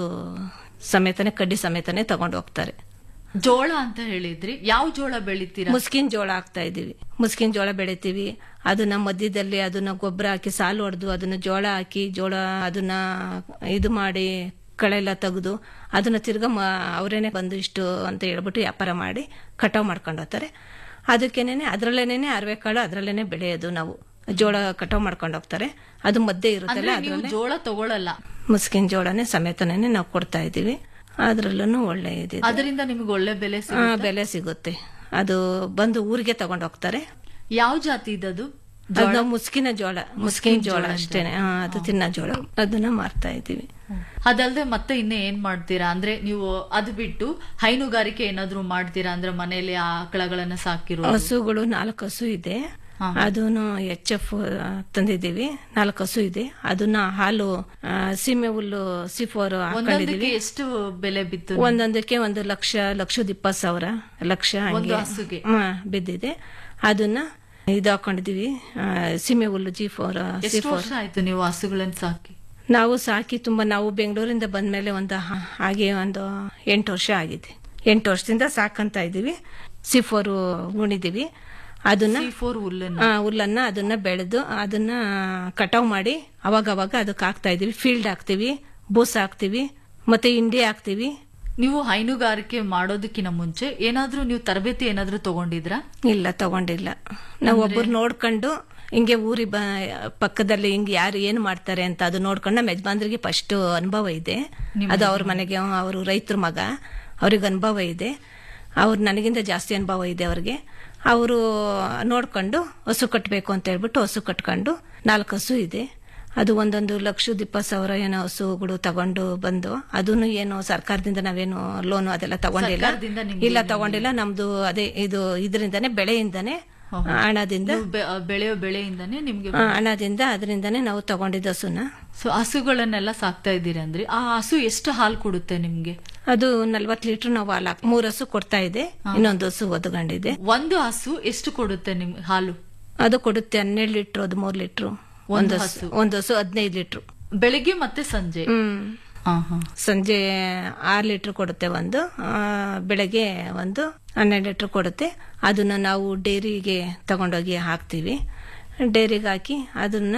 ಸಮೇತನೆ ಕಡ್ಡಿ ಸಮೇತನೆ ತಗೊಂಡ್ ಹೋಗ್ತಾರೆ ಜೋಳ ಅಂತ ಹೇಳಿದ್ರಿ ಯಾವ ಜೋಳ ಬೆಳಿತೀರಾ ಮುಸ್ಕಿನ್ ಜೋಳ ಹಾಕ್ತಾ ಇದೀವಿ ಮುಸ್ಕಿನ್ ಜೋಳ ಬೆಳಿತೀವಿ ಅದನ್ನ ಮಧ್ಯದಲ್ಲಿ ಅದನ್ನ ಗೊಬ್ಬರ ಹಾಕಿ ಸಾಲು ಹೊಡೆದು ಅದನ್ನ ಜೋಳ ಹಾಕಿ ಜೋಳ ಅದನ್ನ ಇದು ಮಾಡಿ ಕಳೆಲ್ಲ ತೆಗೆದು ಅದನ್ನ ತಿರ್ಗಾ ಮ- ಅವರೇನೆ ಬಂದು ಇಷ್ಟು ಅಂತ ಹೇಳ್ಬಿಟ್ಟು ವ್ಯಾಪಾರ ಮಾಡಿ ಕಟಾವ್ ಮಾಡ್ಕೊಂಡು ಹೋಗ್ತಾರೆ ಅದಕ್ಕೇನೆ ಅದ್ರಲ್ಲೇನೆ ಅರವೆ ಕಾಳು ಅದ್ರಲ್ಲೇನೆ ಬೆಳೆಯೋದು ನಾವು ಜೋಳ ಕಟಾವ್ ಮಾಡ್ಕೊಂಡು ಹೋಗ್ತಾರೆ ಅದು ಮಧ್ಯೆ ಇರುತ್ತಲ್ಲ ಅಂದ್ರೆ ನೀವು ಅದ್ರಲ್ಲೇ ಜೋಳ ತಗೊಳಲ್ಲ ಮುಸ್ಕಿನ್ ಜೋಳನೇ ಸಮೇತನೇ ನಾವು ಕೊಡ್ತಾ ಇದೀವಿ ಅದ್ರಲ್ಲೂ ಒಳ್ಳೆ ಇದೆ ಅದರಿಂದ ನಿಮ್ಗೆ ಒಳ್ಳೆ ಬೆಲೆ ಆ, ಸಿಗುತ್ತೆ ಬೆಲೆ ಸಿಗುತ್ತೆ ಅದು ಬಂದು ಊರಿಗೆ ತಗೊಂಡ್ ಹೋಗ್ತಾರೆ ಯಾವ ಜಾತಿ ಇದದು ಅದು ಮುಸ್ಕಿನ ಜೋಳ ಮುಸ್ಕಿನ ಜೋಳ ಅಷ್ಟೇನೆ ಆ, ಅದು ತಿನ್ನ ಜೋಳ ಅದನ್ನ ಮಾರ್ತಾ ಇದೀವಿ ಅದಲ್ದೆ ಮತ್ತೆ ಇನ್ನ ಏನ್ ಮಾಡ್ತೀರಾ ಅಂದ್ರೆ ನೀವು ಅದು ಬಿಟ್ಟು ಹೈನುಗಾರಿಕೆ ಏನಾದ್ರು ಮಾಡ್ತೀರಾ ಅಂದ್ರೆ ಮನೇಲಿ ಆಕಳಗಳನ್ನ ಸಾಕಿರೋ ಹಸುಗಳು ನಾಲ್ಕು ಹಸು ಇದೆ ಅದನ್ನು ಎಚ್ ಎಫ್ ತಂದಿದ್ದೀವಿ ನಾಲ್ಕು ಹಸು ಇದೆ ಅದನ್ನ ಹಾಲು ಆ, ಸೀಮೆ ಹುಲ್ಲು ಸಿಫೋರ್ ಹಾಕೊಂಡಿದೀವಿ ಒಂದೊಂದಕ್ಕೆ ಎಷ್ಟು ಬೆಲೆ ಬಿತ್ತು ಒಂದೊಂದಕ್ಕೆ ಒಂದು ಲಕ್ಷ ಲಕ್ಷದ ಇಪ್ಪತ್ತು ಸಾವಿರ ಲಕ್ಷ ಒಂದು ಹಂಗೆ ಹಸುಗೆ ಹಾ, ಬಿದ್ದಿದೆ ಅದನ್ನ ಇದು ಹಾಕೊಂಡಿದೀವಿ ಆ, ಸೀಮೆ ಹುಲ್ಲು ಜಿ ಫೋರ್ ಸಿ ಎಷ್ಟು ಫೋರ್ ವರ್ಷ ಆಯ್ತು ನೀವು ಹಸುಗಳನ್ನ ಸಾಕಿ ನಾವು ಸಾಕಿ ತುಂಬಾ ನಾವು ಬೆಂಗಳೂರಿಂದ ಬಂದ್ಮೇಲೆ ಒಂದು ಹ- ಹಾಗೆ ಒಂದು ಎಂಟು ವರ್ಷ ಆಗಿದೆ ಎಂಟು ವರ್ಷದಿಂದ ಸಾಕಂತ ಇದೀವಿ ಸಿಫೋರು ಉಣಿದೀವಿ ಅದನ್ನ ಫೋರ್ ಹುಲ್ಲನ್ನ ಆ, ಹುಲ್ಲನ್ನ ಅದನ್ನ ಬೆಳೆದು ಅದನ್ನ ಕಟಾವ್ ಮಾಡಿ ಅವಾಗ ಅವಾಗ ಅದಕ್ಕೆ ಹಾಕ್ತಾ ಇದೀವಿ ಫೀಲ್ಡ್ ಹಾಕ್ತಿವಿ ಬೂಸ್ ಹಾಕ್ತಿವಿ ಮತ್ತೆ ಇಂಡಿ ಹಾಕ್ತಿವಿ ನೀವು ಹೈನುಗಾರಿಕೆ ಮಾಡೋದಕ್ಕಿಂತ ಮುಂಚೆ ಏನಾದ್ರೂ ನೀವು ತರಬೇತಿ ಏನಾದ್ರೂ ತಗೊಂಡಿದ್ರಾ ಇಲ್ಲ ತಗೊಂಡಿಲ್ಲ ನಾವು ಒಬ್ಬರು ನೋಡ್ಕೊಂಡು ಹಿಂಗೆ ಊರಿ ಬ ಪಕ್ಕದಲ್ಲಿ ಹಿಂಗೆ ಯಾರು ಏನು ಮಾಡ್ತಾರೆ ಅಂತ ಅದು ನೋಡ್ಕೊಂಡು ನಮ್ಮ ಯಜಮಾನ್ರಿಗೆ ಫಸ್ಟ್ ಅನುಭವ ಇದೆ ಅದು ಅವ್ರ ಮನೆಗೆ ಅವರು ರೈತರ ಮಗ ಅವ್ರಿಗೆ ಅನುಭವ ಇದೆ ಅವ್ರು ನನಗಿಂತ ಜಾಸ್ತಿ ಅನುಭವ ಇದೆ ಅವ್ರಿಗೆ ಅವರು ನೋಡ್ಕೊಂಡು ಹಸು ಕಟ್ಟಬೇಕು ಅಂತ ಹೇಳ್ಬಿಟ್ಟು ಹಸು ಕಟ್ಕೊಂಡು ನಾಲ್ಕು ಹಸು ಇದೆ ಅದು ಒಂದೊಂದು ಲಕ್ಷದ ಇಪ್ಪತ್ತು ಸಾವಿರ ಏನೋ ಹಸುಗಳು ತಗೊಂಡು ಬಂದು ಅದನ್ನು ಏನು ಸರ್ಕಾರದಿಂದ ನಾವೇನು ಲೋನು ಅದೆಲ್ಲ ತಗೊಂಡಿಲ್ಲ ಸರ್ಕಾರದಿಂದ ನಿಮ್ಗೆ ಇಲ್ಲ ತಗೊಂಡಿಲ್ಲ ನಮ್ದು ಅದೇ ಇದು ಇದರಿಂದಾನೆ ಬೆಳೆಯಿಂದಾನೆ ಹಣದಿಂದ ನೀವು ಬೆ- ಬೆಳೆಯೋ ಬೆಳೆಯಿಂದಾನೇ ನಿಮ್ಗೆ ಆ, ಹಣದಿಂದ ಅದರಿಂದಾನೆ ನಾವು ತಗೊಂಡಿದ್ದ ಹಸುನ ಸೊ ಹಸುಗಳನ್ನೆಲ್ಲ ಸಾಕ್ತಾ ಇದ್ದೀರಿ ಅಂದ್ರೆ ಆ ಹಸು ಎಷ್ಟು ಹಾಲು ಕೊಡುತ್ತೆ ನಿಮ್ಗೆ ಅದು ನಲ್ವತ್ತು ಲೀಟರ್ ನಾವು ಹಾಲು ಹಾಕ್- ಮೂರ್ ಹಸು ಕೊಡ್ತಾ ಇದೆ ಇನ್ನೊಂದು ಹಸು ಒದಗಂಡಿದೆ ಒಂದು ಹಸು ಎಷ್ಟು ಕೊಡುತ್ತೆ ನಿಮ್ಗೆ ಹಾಲು ಅದು ಕೊಡುತ್ತೆ ಹನ್ನೆರಡು ಲೀಟರ್ ಹದಿಮೂರು ಲೀಟರ್ ಒಂದು ಹಸು ಒಂದು ಹಸು ಹದಿನೈದು ಲೀಟರ್ ಬೆಳಿಗ್ಗೆ ಮತ್ತೆ ಸಂಜೆ ಹ್ಮ್ ಹಾ ಹಾ ಸಂಜೆ ಆರು ಲೀಟರ್ ಕೊಡುತ್ತೆ ಒಂದು ಆ, ಬೆಳಗ್ಗೆ ಒಂದು ಹನ್ನೆರಡು ಲೀಟರ್ ಕೊಡುತ್ತೆ ಅದನ್ನ ನಾವು ಡೈರಿಗೆ ತಗೊಂಡೋಗಿ ಹಾಕ್ತೀವಿ ಡೈರಿಗೆ ಹಾಕಿ ಅದನ್ನ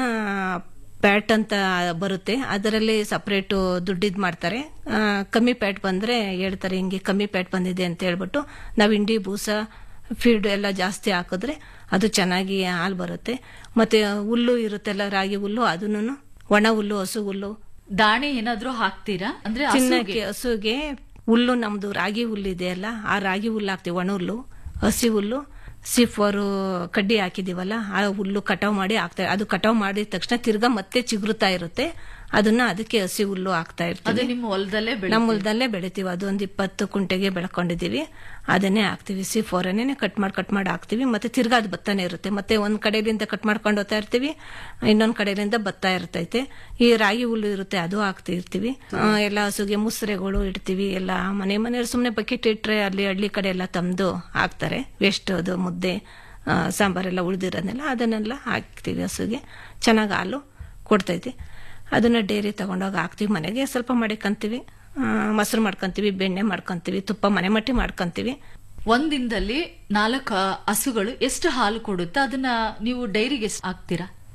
ಪ್ಯಾಟ್ ಅಂತ ಬರುತ್ತೆ ಅದರಲ್ಲಿ ಸಪ್ರೇಟು ದುಡ್ಡಿದ್ ಮಾಡ್ತಾರೆ ಆ, ಕಮ್ಮಿ ಪ್ಯಾಟ್ ಬಂದ್ರೆ ಹೇಳ್ತಾರೆ ಹಿಂಗೆ ಕಮ್ಮಿ ಪ್ಯಾಟ್ ಬಂದಿದೆ ಅಂತ ಹೇಳ್ಬಿಟ್ಟು ನಾವು ಇಂಡಿ ಬೂಸ ಫೀಡ್ ಎಲ್ಲ ಜಾಸ್ತಿ ಹಾಕಿದ್ರೆ ಅದು ಚೆನ್ನಾಗಿ ಹಾಲು ಬರುತ್ತೆ ಮತ್ತೆ ಹುಲ್ಲು ಇರುತ್ತಲ್ಲ ರಾಗಿ ಹುಲ್ಲು ಅದನ್ನು ಒಣ ಹುಲ್ಲು ಹಸು ಹುಲ್ಲು ದಾಣೆ ಏನಾದ್ರೂ ಹಾಕ್ತೀರಾ ಅಂದ್ರೆ ಹಸುಗೆ ತಿನ್ನಕ್ಕೆ ಹಸುಗೆ ಹುಲ್ಲು ನಮ್ದು ರಾಗಿ ಹುಲ್ಲು ಇದೆಯಲ್ಲ ಆ ರಾಗಿ ಹುಲ್ಲು ಹಾಕ್ತಿವಿ ಒಣ ಹುಲ್ಲು ಹಸಿ ಹುಲ್ಲು ಸಿಫರು ಕಡ್ಡಿ ಹಾಕಿದೀವಲ್ಲ ಆ ಹುಲ್ಲು ಕಟಾವ್ ಮಾಡಿ ಹಾಕ್ತಾರೆ ಅದು ಕಟಾವ್ ಮಾಡಿದ ತಕ್ಷಣ ತಿರ್ಗಾ ಮತ್ತೆ ಚಿಗುರುತ್ತಾ ಇರುತ್ತೆ ಅದನ್ನ ಅದಕ್ಕೆ ಹಸಿ ಹುಲ್ಲು ಹಾಕ್ತಾ ಅದು ಇರ್ತೀವಿ ನಿಮ್ಮ ಹೊಲದಲ್ಲೇ ಬೆಳೆ ನಮ್ಮ ಹೊಲದಲ್ಲೇ ಬೆಳಿತೀವಿ ಅದು ಒಂದು ಇಪ್ಪತ್ತು ಕುಂಟೆಗೆ ಬೆಳ್ಕೊಂಡಿದೀವಿ ಅದನ್ನೇ ಹಾಕ್ತಿವಿ ಸಿ ಫೋರನ್ನೇ ಕಟ್ ಮಾಡಿ ಕಟ್ ಮಾಡಿ ಹಾಕ್ತಿವಿ ಮತ್ತೆ ತಿರ್ಗಾ ಅದು ಭತ್ತನೇ ಇರುತ್ತೆ ಮತ್ತೆ ಒಂದ್ ಕಡೆಯಿಂದ ಕಟ್ ಮಾಡ್ಕೊಂಡು ಹೋಗ್ತಾ ಇರ್ತೀವಿ ಇನ್ನೊಂದ್ ಕಡೆಯಿಂದ ಭತ್ತ ಇರ್ತೈತೆ ಈ ರಾಗಿ ಹುಲ್ಲು ಇರುತ್ತೆ ಅದು ಹಾಕ್ತಾ ಇರ್ತೀವಿ ಆ, ಎಲ್ಲ ಹಸುಗೆ ಮುಸ್ರೆಗಳು ಇಡ್ತೀವಿ ಎಲ್ಲ ಮನೆ ಮನೆಯವ್ರು ಸುಮ್ನೆ ಬಕೆಟ್ ಇಟ್ರೆ ಅಲ್ಲಿ ಹಳ್ಳಿ ಕಡೆ ಎಲ್ಲ ತಂದು ಹಾಕ್ತಾರೆ ವೇಸ್ಟ್ ಅದು ಮುದ್ದೆ ಆ, ಸಾಂಬಾರೆಲ್ಲ ಉಳಿದಿರೋದನ್ನೆಲ್ಲ ಅದನ್ನೆಲ್ಲ ಹಾಕ್ತೀವಿ ಹಸುಗೆ ಚೆನ್ನಾಗಿ ಹಾಲು ಕೊಡ್ತೈತಿ ಅದನ್ನ ಡೈರಿ ತಗೊಂಡೋಗಿ ಹಾಕ್ತಿವಿ ಮನೆಗೆ ಸ್ವಲ್ಪ ಮಾಡಿಕೊಂತೀವಿ ಆ, ಮೊಸರು ಮಾಡ್ಕೊಂತೀವಿ ಬೆಣ್ಣೆ ಮಾಡ್ಕೊಂತೀವಿ ತುಪ್ಪ ಮನೆ ಮಟ್ಟಿ ಮಾಡ್ಕೊಂತೀವಿ ಒಂದ್ ದಿನದಲ್ಲಿ ನಾಲ್ಕು ಹಸುಗಳು ಎಷ್ಟು ಹಾಲು ಕೊಡುತ್ತೆ ಅದನ್ನ ನೀವು ಡೈರಿಗೆ ಎಷ್ಟು ಹಾಕ್ತೀರಾ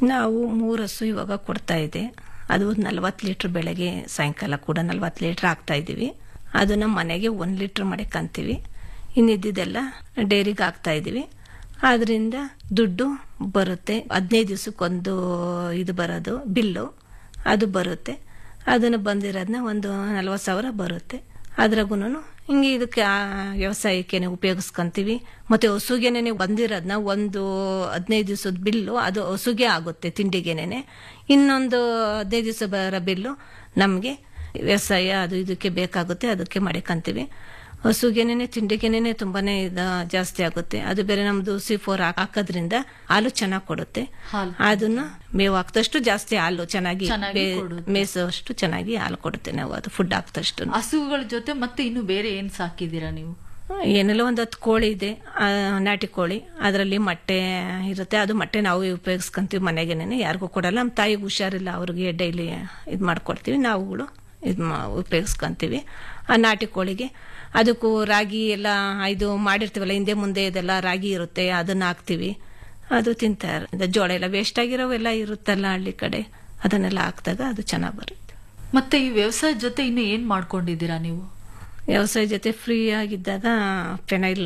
ನಾವು ಮೂರು ಹಸು ಇವಾಗ ಕೊಡ್ತಾ ಇದೆ ಅದು ನಲ್ವತ್ತು ಲೀಟ್ರ್ ಬೆಳಗ್ಗೆ ಸಾಯಂಕಾಲ ಕೂಡ ನಲ್ವತ್ತು ಲೀಟ್ರ್ ಹಾಕ್ತಾ ಇದ್ದೀವಿ ಅದನ್ನ ಮನೆಗೆ ಒಂದು ಲೀಟ್ರ್ ಮಾಡಿಕಂತೀವಿ ಇನ್ನಿದ್ದೆಲ್ಲ ಡೈರಿಗೆ ಹಾಕ್ತಾ ಇದ್ದೀವಿ ಅದರಿಂದ ದುಡ್ಡು ಬರುತ್ತೆ ಹದಿನೈದು ದಿವಸಕ್ಕೊಂದು ಇದು ಬರೋದು ಬಿಲ್ಲು ಅದು ಬರುತ್ತೆ ಅದನ್ನು ಬಂದಿರೋದನ್ನ ಒಂದು ನಲ್ವತ್ತು ಸಾವಿರ ಬರುತ್ತೆ ಅದ್ರಾಗೂ ಹಿಂಗೆ ಇದಕ್ಕೆ ಆ ವ್ಯವಸಾಯಕ್ಕೇನೆ ಉಪಯೋಗಿಸ್ಕೊಂತೀವಿ ಮತ್ತೆ ಹಸುಗೆನೆ ಬಂದಿರೋದನ್ನ ಒಂದು ಹದಿನೈದು ದಿವಸದ ಬಿಲ್ಲು ಅದು ಹಸುಗೆ ಆಗುತ್ತೆ ತಿಂಡಿಗೆನೆ ಇನ್ನೊಂದು ಹದಿನೈದು ದಿವಸ ಬರೋ ಬಿಲ್ಲು ನಮಗೆ ವ್ಯವಸಾಯ ಅದು ಇದಕ್ಕೆ ಬೇಕಾಗುತ್ತೆ ಅದಕ್ಕೆ ಮಾಡಿಕೊಂತೀವಿ ಹಸುಗೆನೆ ತಿಂಡಿಗೆನೆ ತುಂಬಾನೇ ಇದು ಜಾಸ್ತಿ ಆಗುತ್ತೆ ಅದು ಬೇರೆ ನಮ್ದು ಸಿ ಫೋರ್ ಹಾಕೋದ್ರಿಂದ ಹಾಲು ಚೆನ್ನಾಗಿ ಕೊಡುತ್ತೆ ಹಾಲು. ಅದನ್ನ ಮೇವು ಹಾಕ್ದಷ್ಟು ಜಾಸ್ತಿ ಹಾಲು ಚೆನ್ನಾಗಿ ಚೆನ್ನಾಗಿ ಬೇ- ಕೊಡುತ್ತೆ. ಮೇಯಿಸೋಷ್ಟು ಚೆನ್ನಾಗಿ ಹಾಲು ಕೊಡುತ್ತೆ ನಾವು ಅದು ಫುಡ್ ಹಾಕ್ದಷ್ಟು ಹಸುಗಳ ಜೊತೆ ಮತ್ತೆ ಇನ್ನು ಬೇರೆ ಏನ್ ಸಾಕಿದೀರಾ ನೀವು ಏನೆಲ್ಲ ಒಂದು ಹತ್ತು ಕೋಳಿ ಇದೆ ಆ, ನಾಟಿ ಕೋಳಿ ಅದರಲ್ಲಿ ಮೊಟ್ಟೆ ಇರುತ್ತೆ ಅದು ಮೊಟ್ಟೆ ನಾವು ಉಪಯೋಗಿಸ್ಕೊಂತೀವಿ ಮನೆಗೇನೆ ಯಾರಿಗೂ ಕೊಡಲ್ಲ ನಮ್ಮ ತಾಯಿಗೆ ಹುಷಾರಿಲ್ಲ ಅವ್ರಿಗೆ ಡೈಲಿ ಇದು ಮಾಡ್ಕೊಡ್ತೀವಿ ನಾವುಗಳು ಇದು ಉಪಯೋಗಿಸ್ಕೊಂತೀವಿ ಆ ನಾಟಿ ಕೋಳಿಗೆ ಅದಕ್ಕೂ ರಾಗಿ ಎಲ್ಲ ಇದು ಮಾಡಿರ್ತೀವಲ್ಲ ಹಿಂದೆ ಮುಂದೆ ಇದೆಲ್ಲ ರಾಗಿ ಇರುತ್ತೆ ಅದನ್ನ ಹಾಕ್ತೀವಿ ಅದು ತಿಂತಾರೆ ಜೋಳ ಎಲ್ಲ ವೇಸ್ಟ್ ಆಗಿರೋವೆಲ್ಲ ಇರುತ್ತಲ್ಲ ಹಳ್ಳಿ ಕಡೆ ಅದನ್ನೆಲ್ಲ ಹಾಕಿದಾಗ ಅದು ಚೆನ್ನಾಗಿ ಬರುತ್ತೆ ಮತ್ತೆ ಈ ವ್ಯವಸಾಯದ ಜೊತೆ ಇನ್ನು ಏನ್ ಮಾಡ್ಕೊಂಡಿದ್ದೀರಾ ನೀವು ವ್ಯವಸಾಯ ಜೊತೆ ಫ್ರೀ ಆಗಿದ್ದಾಗ ಫೆನೈಲ್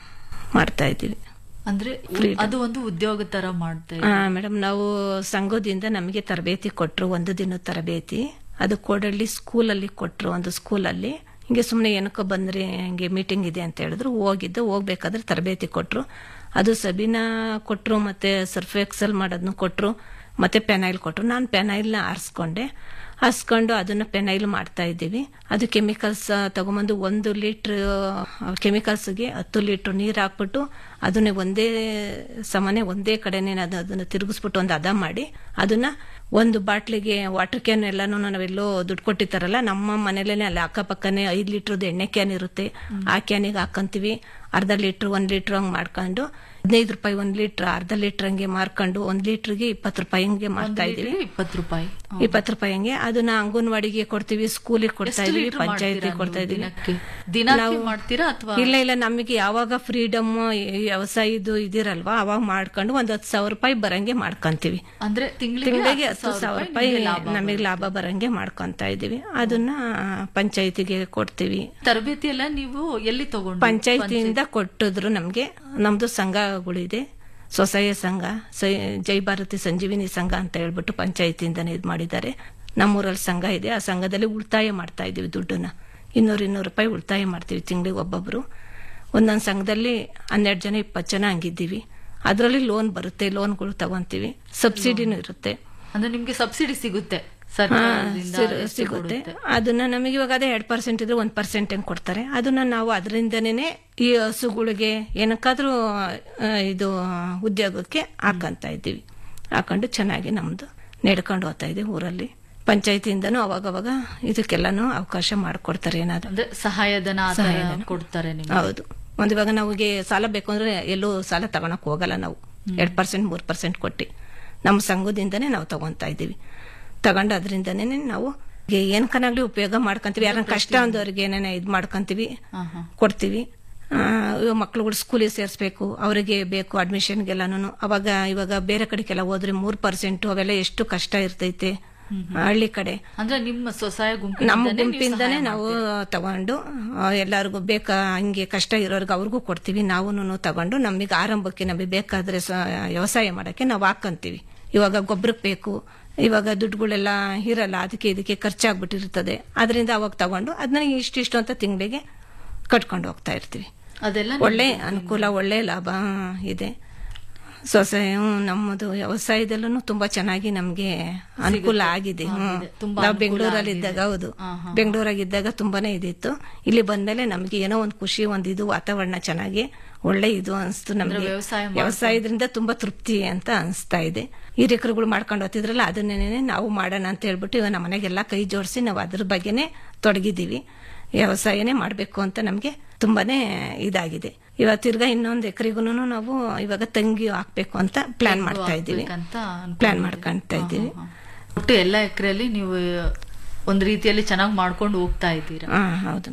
ಮಾಡ್ತಾ ಇದ್ದೀವಿ ಅಂದ್ರೆ ಅದು ಒಂದು ಉದ್ಯೋಗ ತರ ಮಾಡ್ತಾ ಹಾ ಮೇಡಮ್ ನಾವು ಸಂಘದಿಂದ ನಮಗೆ ತರಬೇತಿ ಕೊಟ್ಟರು ಒಂದು ದಿನದ ತರಬೇತಿ ಅದು ಕೋಡಳ್ಳಿ ಸ್ಕೂಲಲ್ಲಿ ಕೊಟ್ಟರು ಒಂದು ಸ್ಕೂಲಲ್ಲಿ ಹಿಂಗೆ ಸುಮ್ಮನೆ ಏನಕ್ಕೋ ಬಂದ್ರಿ ಹಿಂಗೆ ಮೀಟಿಂಗ್ ಇದೆ ಅಂತ ಹೇಳಿದ್ರು ಹೋಗಿದ್ದು ಹೋಗ್ಬೇಕಾದ್ರೆ ತರಬೇತಿ ಕೊಟ್ಟರು ಅದು ಸಬೀನಾ ಕೊಟ್ಟರು ಮತ್ತೆ ಸರ್ಫ್ ಎಕ್ಸಲ್ ಮಾಡೋದನ್ನು ಕೊಟ್ಟರು ಮತ್ತೆ ಪೆನೈಲ್ ಕೊಟ್ಟರು ನಾನು ಪೆನೈಲ್ನ ಆರಿಸ್ಕೊಂಡೆ ಹಸ್ಕೊಂಡು ಅದನ್ನ ಪೆನೈಲ್ ಮಾಡ್ತಾ ಇದ್ದೀವಿ ಅದು ಕೆಮಿಕಲ್ಸ್ ತಗೊಂಬಂದು ಒಂದು ಲೀಟ್ರ್ ಕೆಮಿಕಲ್ಸ್ಗೆ ಹತ್ತು ಲೀಟ್ರ್ ನೀರು ಹಾಕ್ಬಿಟ್ಟು ಅದನ್ನ ಒಂದೇ ಸಮನೆ ಒಂದೇ ಕಡೆನೇ ಅದು ಅದನ್ನ ತಿರುಗಿಸ್ಬಿಟ್ಟು ಒಂದು ಹದ ಮಾಡಿ ಅದನ್ನ ಒಂದು ಬಾಟ್ಲಿಗೆ ವಾಟರ್ ಕ್ಯಾನ್ ಎಲ್ಲಾನು ನಾವೆಲ್ಲೋ ದುಡ್ಡು ಕೊಟ್ಟಿರ್ತಾರಲ್ಲ ನಮ್ಮ ಮನೇಲೇನೆ ಅಲ್ಲಿ ಅಕ್ಕಪಕ್ಕನೆ ಐದು ಲೀಟ್ರದ್ದು ಎಣ್ಣೆ ಕ್ಯಾನ್ ಇರುತ್ತೆ ಆ ಕ್ಯಾನಿಗೆ ಹಾಕಂತೀವಿ ಅರ್ಧ ಲೀಟ್ರ್ ಒಂದ್ ಲೀಟ್ರ್ ಹಂಗೆ ಮಾಡ್ಕೊಂಡು ಹದಿನೈದು ರೂಪಾಯಿ ಒಂದ್ ಲೀಟ್ರ್ ಅರ್ಧ ಲೀಟ್ರ್ ಹಂಗೆ ಮಾರ್ಕೊಂಡು ಒಂದ್ ಲೀಟ್ರಿಗೆ ಇಪ್ಪತ್ತು ರೂಪಾಯಿ ಹಂಗೆ ಮಾರ್ತಾ ಇದೀವಿ ಇಪ್ಪತ್ತು ರೂಪಾಯಿ ಇಪ್ಪತ್ತು ರೂಪಾಯಿ ಹಂಗೆ ಅದನ್ನ ಅಂಗನವಾಡಿಗೆ ಕೊಡ್ತೀವಿ ಸ್ಕೂಲಿಗೆ ಕೊಡ್ತಾ ಎಷ್ಟು ಇದೀವಿ ಲೀಟ್ರ್ ಪಂಚಾಯತಿ ಮಾಡ್ತೀರಾ ಕೊಡ್ತಾ ನೀವು ಇದೀವಿ ದಿನಕ್ಕೆ? ದಿನಕ್ಕೆ ನಾವು- ಮಾಡ್ತೀರಾ ಅಥವಾ ಇಲ್ಲ ಇಲ್ಲ ನಮಗೆ ಯಾವಾಗ ಫ್ರೀಡಮ್ ವ್ಯವಸಾಯದ್ದು ಇದಿರಲ್ವಾ ಅವಾಗ ಮಾಡ್ಕೊಂಡು ಒಂದ್ ಹತ್ತು ಸಾವಿರ ರೂಪಾಯಿ ಬರಂಗೆ ಮಾಡ್ಕೊಂತೀವಿ ಅಂದ್ರೆ ತಿಂಗಳಿಗೆ ತಿಂಗಳಿಗೆ ಹತ್ತು ಸಾವಿರ ರೂಪಾಯಿ ನಿಮ್ಗೆ ಲಾಭ ನಮಗೆ ಲಾಭ ಬರಂಗೆ ಮಾಡ್ಕೊಂತ ಇದೀವಿ ಅದನ್ನ ಪಂಚಾಯತಿಗೆ ಕೊಡ್ತೀವಿ ತರಬೇತಿ ಎಲ್ಲ ನೀವು ಎಲ್ಲಿ ತಗೊಂಡು ಪಂಚಾಯತಿಯಿಂದ ಕೊಟ್ಟಿದ್ರು ನಮ್ಗೆ ನಮ್ದು ಸಂಘಗಳಿದೆ ಸ್ವಸಹಾಯ ಸಂಘ ಸ- ಜೈ ಭಾರತಿ ಸಂಜೀವಿನಿ ಸಂಘ ಅಂತ ಹೇಳ್ಬಿಟ್ಟು ಪಂಚಾಯತಿಯಿಂದನೇ ಇದು ಮಾಡಿದ್ದಾರೆ ನಮ್ಮೂರಲ್ಲಿ ಸಂಘ ಇದೆ ಆ ಸಂಘದಲ್ಲಿ ಉಳಿತಾಯ ಮಾಡ್ತಾ ಇದೀವಿ ದುಡ್ಡನ್ನ ಇನ್ನೂರು ಇನ್ನೂರು ರೂಪಾಯಿ ಉಳಿತಾಯ ಮಾಡ್ತೀವಿ ತಿಂಗಳಿಗೆ ಒಬ್ಬೊಬ್ರು ಒಂದೊಂದು ಸಂಘದಲ್ಲಿ ಹನ್ನೆರಡು ಜನ ಇಪ್ಪತ್ತು ಜನ ಹಂಗಿದ್ದೀವಿ ಅದರಲ್ಲಿ ಲೋನ್ ಬರುತ್ತೆ ಲೋನ್ಗಳು ತಗೊಂತೀವಿ ಸಬ್ಸಿಡಿನೂ ಇರುತ್ತೆ ಅಂದ್ರೆ ನಿಮ್ಗೆ ಸಬ್ಸಿಡಿ ಸಿಗುತ್ತೆ ಹಾ, ಸರ್ಕಾರದಿಂದ ಸಿರು- ಎಷ್ಟು ಸಿಗುತ್ತೆ ಕೊಡುತ್ತೆ? ಅದನ್ನ ನಮಗೆ ಇವಾಗ ಅದೇ ಎರಡು ಪರ್ಸೆಂಟ್ ಇದ್ರೆ ಒಂದು ಪರ್ಸೆಂಟ್ ಹೆಂಗ್ ಕೊಡ್ತಾರೆ ಅದನ್ನ ನಾವು ಅದರಿಂದನೇ ಈ ಹಸುಗಳಿಗೆ ಏನಕ್ಕಾದ್ರೂ ಆ, ಇದು ಉದ್ಯೋಗಕ್ಕೆ ಹಾಕಂತ ಇದ್ದೀವಿ ಹಾಕೊಂಡು ಚೆನ್ನಾಗಿ ನಮ್ದು ನಡ್ಕೊಂಡು ಹೋಗ್ತಾ ಇದೆ ಊರಲ್ಲಿ ಪಂಚಾಯತಿಯಿಂದನೂ ಅವಾಗವಾಗ ಇದಕ್ಕೆಲ್ಲಾನು ಅವಕಾಶ ಮಾಡಿಕೊಡ್ತಾರೆ ಏನಾದ್ರು ಅಂದ್ರೆ ಸಹಾಯಧನ ಆ ತರ ಸಹಾಯಧನ. ಕೊಡ್ತಾರೆ ನಿಮ್ಗೆ ಹೌದು ಒಂದು ಇವಾಗ ನಮಗೆ ಸಾಲ ಬೇಕು ಅಂದ್ರೆ ಎಲ್ಲೂ ಸಾಲ ತಗೊಳಕ್ ಹೋಗಲ್ಲ ನಾವು ಎರಡು ಪರ್ಸೆಂಟ್ ಮೂರು ಪರ್ಸೆಂಟ್ ಕೊಟ್ಟು ನಮ್ಮ ಸಂಘದಿಂದನೇ ನಾವು ತಗೊಂತಾ ಇದ್ದೀವಿ ತಗೊಂಡು ಅದರಿಂದನೇ ನಾವು ಗೆ- ಏನ್ ಕನಾಗ್ಲಿ ಉಪಯೋಗ ಮಾಡ್ಕೊಂತೀವಿ ಯಾರನ್ನ ಕಷ್ಟ ಅಂದವ್ರಿಗೆ ಏನೇನ ಇದು ಮಾಡ್ಕೊಂತೀವಿ ಕೊಡ್ತೀವಿ ಆ, ಇವಾಗ ಮಕ್ಳುಗಳು ಸ್ಕೂಲಿಗೆ ಸೇರಿಸ್ಬೇಕು ಅವರಿಗೆ ಬೇಕು ಅಡ್ಮಿಷನ್ಗೆಲ್ಲಾನು ಅವಾಗ ಇವಾಗ ಬೇರೆ ಕಡೆಗೆಲ್ಲ ಹೋದ್ರೆ ಮೂರ್ ಪರ್ಸೆಂಟ್ ಅವೆಲ್ಲ ಎಷ್ಟು ಕಷ್ಟ ಇರ್ತೈತೆ ಹಳ್ಳಿ ಕಡೆ ಅಂದ್ರೆ ನಿಮ್ಮ ಸ್ವಸಹಾಯ ನಮ್ಮ ಗುಂಪಿನಿಂದನೇ ನೀವು ಗುಂಪಿಂದನೇ ಸಹಾಯ ನಾವು ಮಾಡ್ತೀರಾ? ತಗೊಂಡು ಆ, ಎಲ್ಲರಿಗೂ ಬೇಕಾ ಹಂಗೆ ಕಷ್ಟ ಇರೋರ್ಗೆ ಅವ್ರಿಗೂ ಕೊಡ್ತೀವಿ ನಾವು ತಗೊಂಡು ನಮಗೆ ಆರಂಭಕ್ಕೆ ನಮಗೆ ಬೇಕಾದ್ರೆ ಸ- ವ್ಯವಸಾಯ ಮಾಡಕ್ಕೆ ನಾವು ಹಾಕಂತೀವಿ ಇವಾಗ ಗೊಬ್ಬರಕ್ಕೆ ಬೇಕು ಇವಾಗ ದುಡ್ಡುಗಳೆಲ್ಲ ಇರಲ್ಲ ಅದಕ್ಕೆ ಇದಕ್ಕೆ ಖರ್ಚಾಗ್ಬಿಟ್ಟಿರ್ತದೆ ಅದರಿಂದ ಅವಾಗ ತಗೊಂಡು ಅದನ್ನ ಇಷ್ಟಿಷ್ಟು ಅಂತ ತಿಂಗಳಿಗೆ ಕಟ್ಕೊಂಡು ಹೋಗ್ತಾ ಇರ್ತೀವಿ ಅದೆಲ್ಲ ಒಳ್ಳೆ ಅನುಕೂಲ ಒಳ್ಳೆ ಲಾಭ ಇದೆ ಸ್ವಸಹಾಯ ನಮ್ಮದು ವ್ಯವಸಾಯದಲ್ಲೂ ತುಂಬಾ ಚೆನ್ನಾಗಿ ನಮ್ಗೆ ಅನುಕೂಲ ಆಗಿದೆ ಹ್ಮ್. ಆಗಿದೆ. ತುಂಬಾ ನಾವು ಅನುಕೂಲ ಬೆಂಗಳೂರಲ್ಲಿ ಆಗಿದೆ. ಇದ್ದಾಗ ಹೌದು ಹಾ, ಹಾ. ಬೆಂಗಳೂರಾಗಿದ್ದಾಗ ತುಂಬಾನೇ ಇದಿತ್ತು ಇಲ್ಲಿ ಬಂದ್ಮೇಲೆ ನಮ್ಗೆ ಏನೋ ಒಂದು ಖುಷಿ ಒಂದು ಇದು ವಾತಾವರಣ ಚೆನ್ನಾಗಿ ಒಳ್ಳೆ ಇದು ಅನ್ಸ್ತು ನಮ್ಗೆ ವ್ಯವಸಾಯ ಮಾಡ್ಕೊಂಡು- ವ್ಯವಸಾಯದಿಂದ ತುಂಬಾ ತೃಪ್ತಿ ಅಂತ ಅನ್ಸ್ತಾ ಇದೆ ಹಿರಿಕರುಗಳು ಮಾಡ್ಕೊಂಡು ಹೋಗ್ತಿದ್ರಲ್ಲ ಅದನ್ನೇನೆ ನಾವು ಮಾಡೋಣ ಅಂತ ಹೇಳ್ಬಿಟ್ಟು ಇವಾಗ ನಮ್ಮ ಮನೆಗೆಲ್ಲ ಕೈ ಜೋಡಿಸಿ ನಾವು ಅದ್ರ ಬಗ್ಗೆನೆ ತೊಡಗಿದ್ದೀವಿ ವ್ಯವಸಾಯನೇ ಮಾಡಬೇಕು ಅಂತ ನಮ್ಗೆ ತುಂಬಾನೇ ಇದಾಗಿದೆ ಇವಾಗ ತಿರ್ಗಾ ಇನ್ನೊಂದು ಎಕರೆಗೂ ನಾವು ಇವಾಗ ತಂಗಿ ಹಾಕ್ಬೇಕು ಅಂತ ಪ್ಲಾನ್ ಮಾಡ್ತಾ ಇದ್ದೀವಿ ಹಾಕ್ಬೇಕಂತ ಅನ್ಕೊಂಡಿದ್ದೀವಿ. ಪ್ಲಾನ್ ಮಾಡ್ಕೊಂತ ಇದ್ದೀವಿ ಹಾ, ಹಾ. ಒಟ್ಟು ಎಲ್ಲ ಎಕರೆಯಲ್ಲಿ ನೀವು ಒಂದ್ ರೀತಿಯಲ್ಲಿ ಚೆನ್ನಾಗಿ ಮಾಡ್ಕೊಂಡು ಹೋಗ್ತಾ ಇದ್ದೀರಾ ಹಾ ಹೌದು ಮೇಡಮ್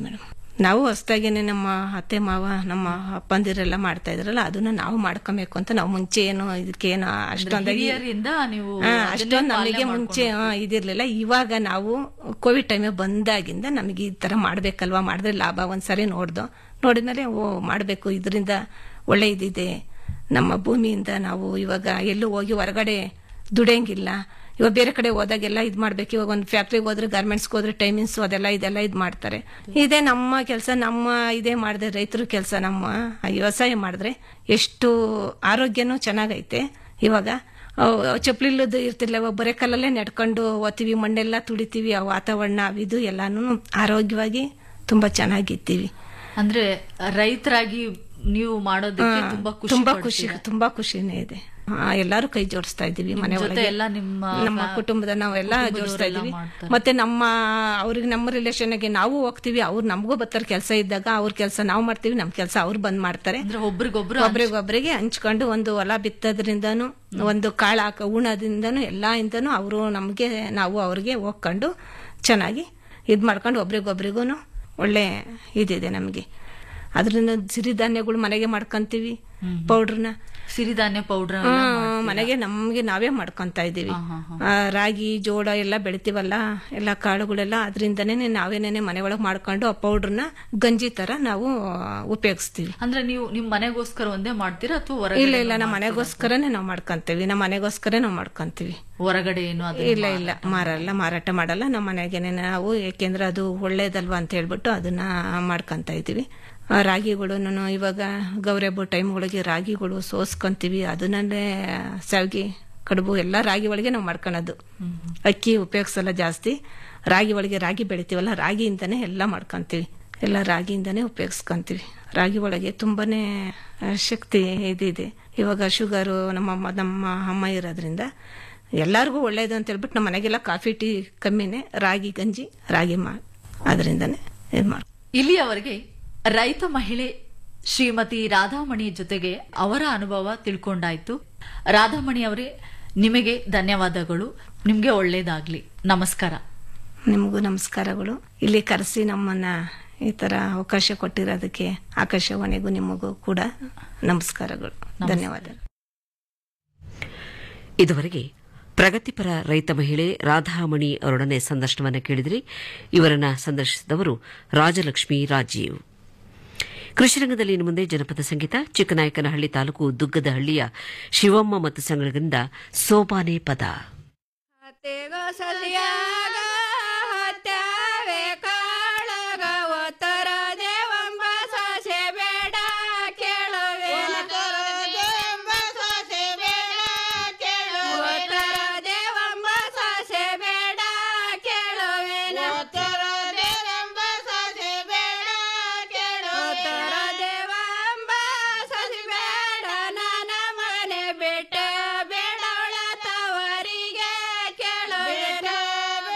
ನಾವು ಹೊಸ್ದಾಗೇನೆ ನಮ್ಮ ಅತ್ತೆ ಮಾವ ನಮ್ಮ ಅಪ್ಪಂದಿರೆಲ್ಲ ಮಾಡ್ತಾ ಇದ್ರಲ್ಲ ಅದನ್ನ ನಾವು ಮಾಡ್ಕೊಬೇಕು ಅಂತ ನಾವು ಮುಂಚೆ ಏನು ಇದಕ್ಕೇನು ಅಷ್ಟೊಂದಾಗಿ ಹಿರಿಯರಿಂದ ನೀವು ಹಾ, ಅದನ್ನೇ ಅಷ್ಟೊಂದು ಪಾಲನೆ ನಮಗೆ ಮುಂಚೆ ಹಾ, ಇದಿರ್ಲಿಲ್ಲ ಇವಾಗ ನಾವು ಕೋವಿಡ್ ಟೈಮ್ ಬಂದಾಗಿಂದ ನಮಗೆ ಈ ತರ ಮಾಡ್ಬೇಕಲ್ವಾ ಮಾಡಿದ್ರೆ ಲಾಭ ಒಂದ್ಸರಿ ನೋಡ್ದು ನೋಡಿದ್ಮೇಲೆ ಓ ಮಾಡಬೇಕು ಇದರಿಂದ ಒಳ್ಳೆ ಇದಿದೆ ನಮ್ಮ ಭೂಮಿಯಿಂದ ನಾವು ಇವಾಗ ಎಲ್ಲೂ ಹೋಗಿ ಹೊರಗಡೆ ದುಡಿಯಂಗಿಲ್ಲ ಇವಾಗ ಬೇರೆ ಕಡೆ ಹೋದಾಗೆಲ್ಲ ಇದು ಮಾಡ್ಬೇಕು ಇವಾಗ ಒಂದು ಫ್ಯಾಕ್ಟ್ರಿಗೆ ಹೋದ್ರೆ ಗಾರ್ಮೆಂಟ್ಸ್ಗೆ ಹೋದ್ರೆ ಟೈಮಿಂಗ್ಸ್ ಅದೆಲ್ಲ ಇದೆಲ್ಲ ಇದು ಮಾಡ್ತಾರೆ ಇದೇ ನಮ್ಮ ಕೆಲಸ ನಮ್ಮ ಇದೇ ಮಾಡಿದ್ರೆ ರೈತರ ಕೆಲಸ ನಮ್ಮ ವ್ಯವಸಾಯ ಮಾಡಿದ್ರೆ ಎಷ್ಟು ಆರೋಗ್ಯನೂ ಚೆನ್ನಾಗೈತೆ ಇವಾಗ ಅವ್- ಅವ್ ಚಪ್ಲಿಲ್ಲದು ಇರ್ತಿರ್ಲಿಲ್ಲ ಇವಾಗ ಬರೀ ಕಲ್ಲಲ್ಲೇ ನಡ್ಕೊಂಡು ಓದ್ತೀವಿ ಮಣ್ಣೆಲ್ಲ ತುಳಿತೀವಿ ಆ ವಾತಾವರಣ ಅವಿದು ಎಲ್ಲಾನು ಆರೋಗ್ಯವಾಗಿ ತುಂಬಾ ಚೆನ್ನಾಗಿರ್ತೀವಿ ಅಂದ್ರೆ ರೈತರಾಗಿ ನೀವು ಮಾಡೋದಕ್ಕೆ ತುಂಬಾ ಖುಷಿ ತುಂಬಾ ಖುಷಿ ಪಡ್ತೀರಾ. ತುಂಬಾ ಖುಷಿನೇ ಇದೆ ಆ, ಎಲ್ಲಾರು ಕೈ ಜೋಡಿಸ್ತಾ ಇದ್ದೀವಿ ಮನೆ ಜೊತೆ ಒಳಗೆ ಎಲ್ಲ ನಿಮ್ಮ ನಮ್ಮ ಕುಟುಂಬದ ನಾವೆಲ್ಲ ಜೋಡಿಸ್ತಾ ಕುಟುಂಬದವರೆಲ್ಲ ಇದೀವಿ ಮಾಡ್ತಾರೆ. ಮತ್ತೆ ನಮ್ಮ ಅವ್ರಿಗೆ ನಮ್ಮ ರಿಲೇಷನ್ಗೆ ನಾವು ಹೋಗ್ತೀವಿ ಅವ್ರು ನಮಗೂ ಬರ್ತಾರೆ ಕೆಲಸ ಇದ್ದಾಗ ಅವ್ರ ಕೆಲಸ ನಾವು ಮಾಡ್ತೀವಿ ನಮ್ಮ ಕೆಲಸ ಅವ್ರು ಬಂದ್ ಮಾಡ್ತಾರೆ ಅಂದ್ರೆ ಒಬ್ರಿಗೊಬ್ರು ಒಬ್ರಿಗೊಬ್ರಿಗೆ ಹಂಚ್ಕೊಂಡು ಒಂದು ಹೊಲ ಬಿತ್ತೋದ್ರಿಂದನು ಒಂದು ಕಾಳು ಹಾಕ ಉಣೋದ್ರಿಂದನು ಎಲ್ಲಾ ಇಂದನು ಅವರು ನಮಗೆ ನಾವು ಅವ್ರಿಗೆ ಹೋಗ್ಕೊಂಡು ಚೆನ್ನಾಗಿ ಇದ್ ಮಾಡ್ಕೊಂಡು ಒಬ್ರಿಗೊಬ್ರಿಗೂ ಒಳ್ಳೆ ಇದಿದೆ ನಮಗೆ ಅದರಿಂದ ಸಿರಿಧಾನ್ಯಗಳು ಮನೆಗೆ ಮಾಡ್ಕೊಂತೀವಿ ಪೌಡ್ರನ್ನ ಸಿರಿಧಾನ್ಯ ಪೌಡರ್ ಮನೆಗೆ ನಮ್ಗೆ ನಾವೇ ಮಾಡ್ಕೊಂತ ಇದೀವಿ ಆ, ರಾಗಿ ಜೋಳ ಎಲ್ಲ ಬೆಳಿತೀವಲ್ಲ ಎಲ್ಲ ಕಾಳುಗಳೆಲ್ಲ ಅದರಿಂದನೇ ನಾವೇನೇನೆ ಮನೆ ಒಳಗೆ ಮಾಡ್ಕೊಂಡು ಆ ಪೌಡ್ರನ್ನ ಗಂಜಿ ತರ ನಾವು ಉಪಯೋಗಿಸ್ತೀವಿ ಅಂದ್ರೆ ನೀವು ನಿಮ್ ಮನೆಗೋಸ್ಕರ ಒಂದೇ ಮಾಡ್ತೀರಾ ಅಥವಾ ಇಲ್ಲ ಹೊರಗಡೆ ಇಲ್ಲ ನಮ್ಮ ಮನೆಗೋಸ್ಕರನೇ ನಾವು ಮಾಡ್ಕೊಂತೀವಿ ನಮ್ಮ ಮನೆಗೋಸ್ಕರ ನಾವು ಮಾಡ್ಕೊಂತೀವಿ ಹೊರಗಡೆ ಏನು ಅದು ಇಲ್ಲ ಇಲ್ಲ ಮಾರಲ್ಲ ಮಾರಾಟ ಮಾಡಲ್ಲ ನಮ್ಮ ಮನೆಗೇನೆ ನಾವು ಏಕೆಂದ್ರೆ ಅದು ಒಳ್ಳೇದಲ್ವಾ ಅಂತ ಹೇಳ್ಬಿಟ್ಟು ಅದನ್ನ ಮಾಡ್ಕೊಂತ ಇದೀವಿ ಆ ರಾಗಿಗಳನ್ನು ಇವಾಗ ಗೌರಿ ಹಬ್ಬ ಟೈಮ್ಗಳಿಗೆ ರಾಗಿಗಳು ಸೋಸ್ಕೊಂತೀವಿ ಅದನ್ನಲ್ಲೇ ಸಾವಿಗೆ ಕಡುಬು ಎಲ್ಲ ರಾಗಿ ಒಳಗೆ ನಾವು ಮಾಡ್ಕೊಳೋದು ಅಕ್ಕಿ ಉಪಯೋಗಿಸಲ್ಲ ಜಾಸ್ತಿ ರಾಗಿ ಒಳಗೆ ರಾಗಿ ಬೆಳಿತೀವಲ್ಲ ರಾಗಿಯಿಂದನೇ ಎಲ್ಲ ಮಾಡ್ಕೊಂತೀವಿ ಎಲ್ಲ ರಾಗಿಯಿಂದನೇ ಉಪಯೋಗಿಸ್ಕೊಂತೀವಿ ರಾಗಿ ಒಳಗೆ ತುಂಬಾನೇ ಆ, ಶಕ್ತಿ ಇದಿದೆ ಇವಾಗ ಶುಗರು ನಮ್ಮ ಅಮ್ಮ- ನಮ್ಮ ಅಮ್ಮ ಇರೋದ್ರಿಂದ ಎಲ್ಲರಿಗೂ ಒಳ್ಳೇದು ಅಂತ ಹೇಳ್ಬಿಟ್ಟು ನಮ್ಮ ಮನೆಗೆಲ್ಲ ಕಾಫಿ ಟೀ ಕಮ್ಮಿನೇ ರಾಗಿ ಗಂಜಿ ರಾಗಿ ಮಾ ಅದರಿಂದನೇ ಇದು ಮಾಡಿ ಇಲ್ಲಿಯವರೆಗೆ ರೈತ ಮಹಿಳೆ ಶ್ರೀಮತಿ ರಾಧಾಮಣಿ ಜೊತೆಗೆ ಅವರ ಅನುಭವ ತಿಳ್ಕೊಂಡಾಯ್ತು ರಾಧಾಮಣಿ ಅವರೇ ನಿಮಗೆ ಧನ್ಯವಾದಗಳು ನಿಮ್ಗೆ ಒಳ್ಳೇದಾಗ್ಲಿ ನಮಸ್ಕಾರ ನಿಮಗೂ ನಮಸ್ಕಾರಗಳು ಇಲ್ಲಿ ಕರೆಸಿ ನಮ್ಮನ್ನ ಈ ತರ ಅವಕಾಶ ಕೊಟ್ಟಿರೋದಕ್ಕೆ ಆಕಾಶವಾಣಿಗೂ ನಿಮಗೂ ಕೂಡ ನಮಸ್ಕಾರಗಳು ಧನ್ಯವಾದ ಇದುವರೆಗೆ ಪ್ರಗತಿಪರ ರೈತ ಮಹಿಳೆ ರಾಧಾಮಣಿ ಅವರೊಡನೆ ಸಂದರ್ಶನವನ್ನು ಕೇಳಿದ್ರಿ ಇವರನ್ನ ಸಂದರ್ಶಿಸಿದವರು ರಾಜಲಕ್ಷ್ಮಿ ರಾಜೀವ್ ಕೃಷಿ ರಂಗದಲ್ಲಿ ಇನ್ನು ಮುಂದೆ ಜನಪದ ಸಂಗೀತ ಚಿಕ್ಕನಾಯಕನಹಳ್ಳಿ ತಾಲೂಕು ದುಗ್ಗದಹಳ್ಳಿಯ ಶಿವಮ್ಮ ಮತ್ತು ಸಂಘಗಳಿಂದ ಸೋಪಾನೆ ಪದ ಬೇಡ ಬೇಡವಳ ತವರಿಗೆ ಕೇಳು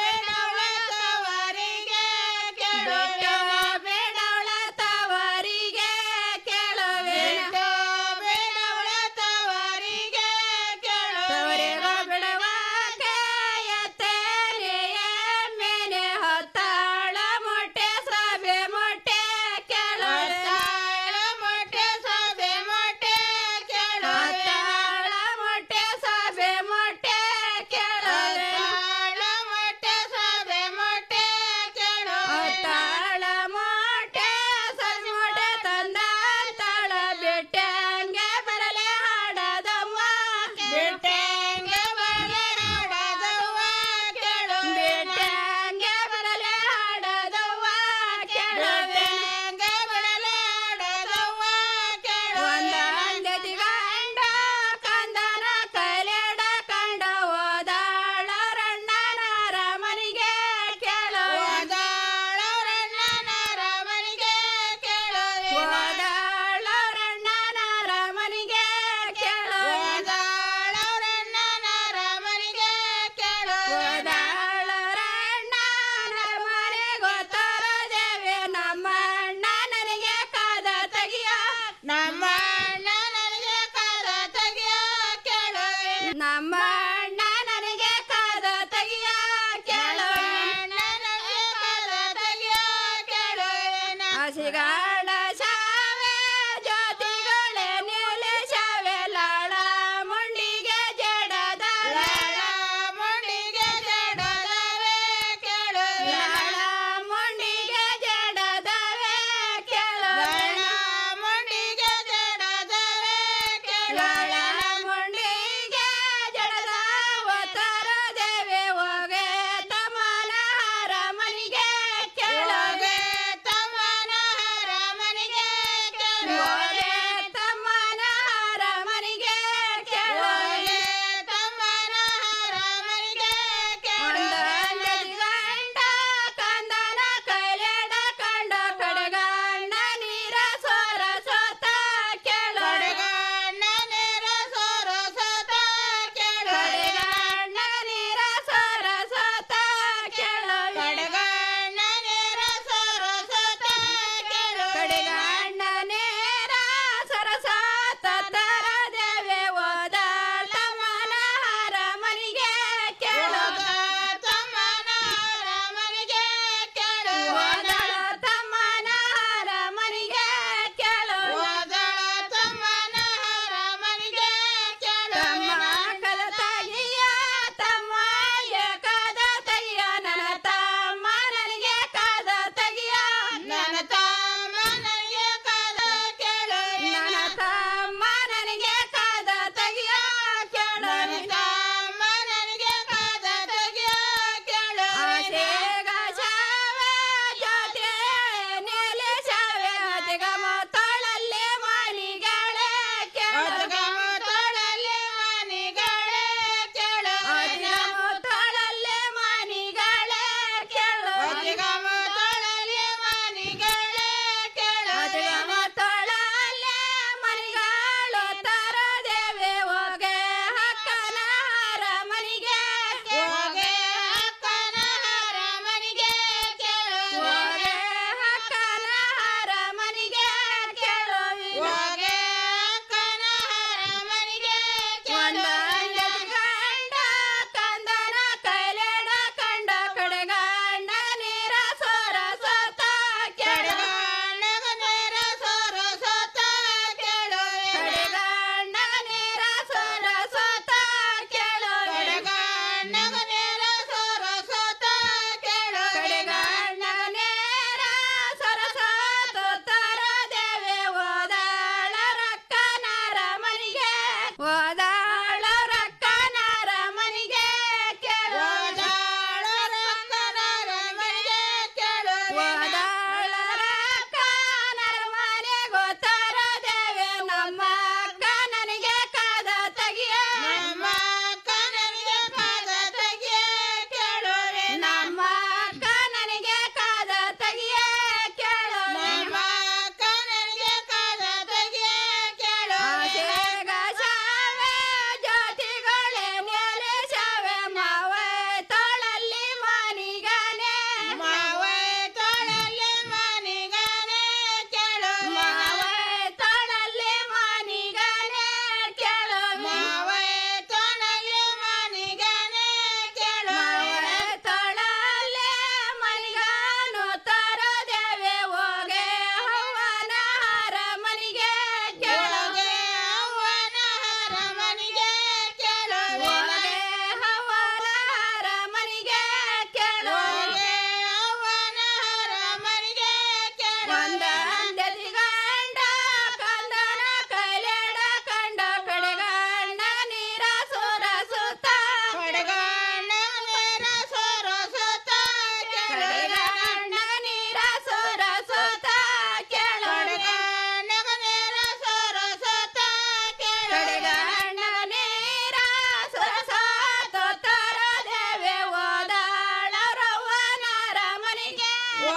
ಮಾವೈ ತೊಳಲಿ ಮನಿಗನೆ ಕೇಳುವೆ ಮಾವೈ ತೊಳಲಿ ಮನಿಗನೆ ಕೇಳುವೆ ಮಾವೈ ತೊಳಲಿ ಮನಿಗನೆ ಕೇಳುವೆ ತೊಳಲೆ ಮನಿಗಾನು ತರದೇವೆ ಹೋಗೆ ಹವನ ಹರ ಮನಿಗೆ ಕೇಳುವೆ ಹವನ ಹರ ಮನಿಗೆ ಕೇಳುವೆ ಹವನ ಹರ ಮನಿಗೆ ಕೇಳುವೆ ಹವನ ಹರ ಮನಿಗೆ ಕೇಳುವೆ ಗಂಡ ಕಂದನ ಕೈಲೆಡ ಕಂಡ ಕಡೆಗಣ್ಣ ನೀರ ಸೋರ ಸುತ್ತ ಕಡೆಗಣ್ಣ ನೀರ ಸೋರ ಸುತ್ತ ಕಡೆಗಣ್ಣ ನೀರ ಸೋರ ಸುತ್ತ ಕೆಳಗಣ್ಣ ನೀರ ಸೋರ ಸುತ್ತ ಕೆಳಗಣ್ಣ ನೀರ ಸೋರ ಸಾತ ತರ ದೇವೆ ಓದಾಳರವ್ವನರ ಮನಿಗೆ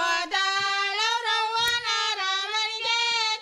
ಓದಾಳರವ್ವನರ ಮನಿಗೆ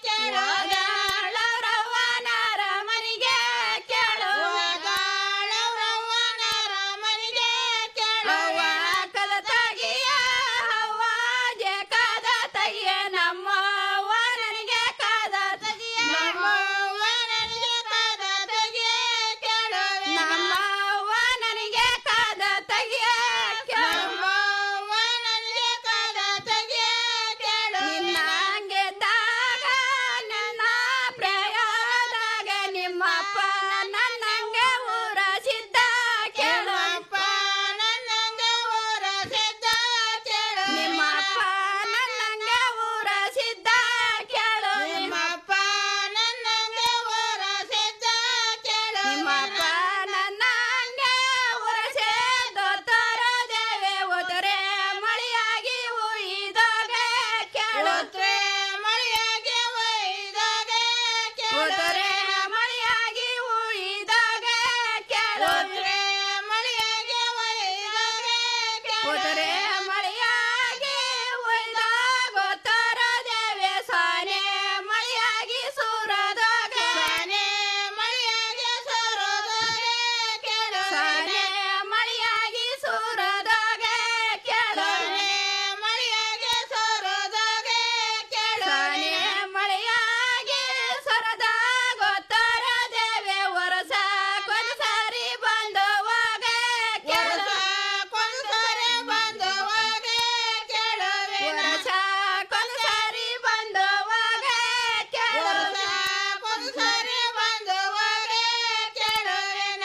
ಓದಾಳರವ್ವನರ ಮನಿಗೆ ಕೇಳು ಓದಾಳರವ್ವನರ ಮನಿಗೆ ಕೇಳು ಕದ ತಗಿಯ ಹವ್ವ ಜೆ ಕದ ತಗಿಯ ನಮ್ಮ ಅವ್ವ ನನಗೆ ಕದ ತಗಿಯ ನಮ್ಮ ಅವ್ವ ನನಗೆ ಕದ ತಗಿಯ ಕೇಳುವೆ ನಮ್ಮ ಅವ್ವ ನನಗೆ ಕದ ತಗಿಯ ನಮ್ಮ ಅವ್ವ ನನಗೆ ಕದ ತಗಿಯ ಕೇಳು ನಿನ್ನಂಗೆ ದಾಗ ನನ್ನ ಪ್ರಯಾದಾಗ ನಿಮ್ಮಪ್ಪ ನನ್ನಂಗೆ ಊರ ಸಿದ್ಧ ಕೇಳಪ್ಪ ನನ್ನಂಗೆ ಊರ ಸಿದ್ಧ ಕೇಳು ನಿಮ್ಮಪ್ಪ ನನ್ನಂಗೆ ಊರ ಸಿದ್ಧ ಕೇಳು ನಿಮ್ಮಪ್ಪ ನನ್ನಂಗೆ ಊರ ಸಿದ್ಧ ಕೇಳು ನಿಮ್ಮಪ್ಪ ನನ್ನಂಗೆ ಊರ ಸಿದ್ಧ ತರ ದೇವೆ ಉದರೆ ಮಳೆಯಾಗಿ ಉಯ್ದಾಗ ಕೇಳುತ್ರೆ ಮಳೆಯಾಗಿ ಉಯ್ದಾಗ ಕೇಳುತ್ರೆ ಮಳೆಯಾಗಿ ಉಯ್ದಾಗ ಕೇಳುತ್ರೆ ಮಳೆಯಾಗಿ ಉಯ್ದಾಗ ಕೇಳುತ್ರೆ ಮಳೆಯಾಗಿ ಉಯ್ದಾಗ ತರ ದೇವೆ ಸಾನೆ ಮಳೆಯಾಗಿ ಸುರದಾಗ ಸಾನೆ ಮಳೆಯಾಗಿ ಸುರದಾಗ ಕೇಳು ಸಾನೆ ಮಳೆಯಾಗಿ ಸುರದಾಗ ಕೇಳು ಮಳೆಯಾಗಿ ಸುರದಾಗ ಕೇಳು ಮಳೆಯಾಗಿ ಸರದಾಗ ತರ ದೇವೆ ವರಸ ಕೊನಸಾರಿ ಬಂದವಾಗ ಕೇಳು ಕೊನಸಾರಿ ಬಂದವಾಗ ಕೇಳುವೆ ವರಸ ಕೊನಸಾರಿ ಬಂದವಾಗ ಕೇಳು ಕೊನಸಾರಿ ಬಂದವಾಗ ಕೇಳುವೆನ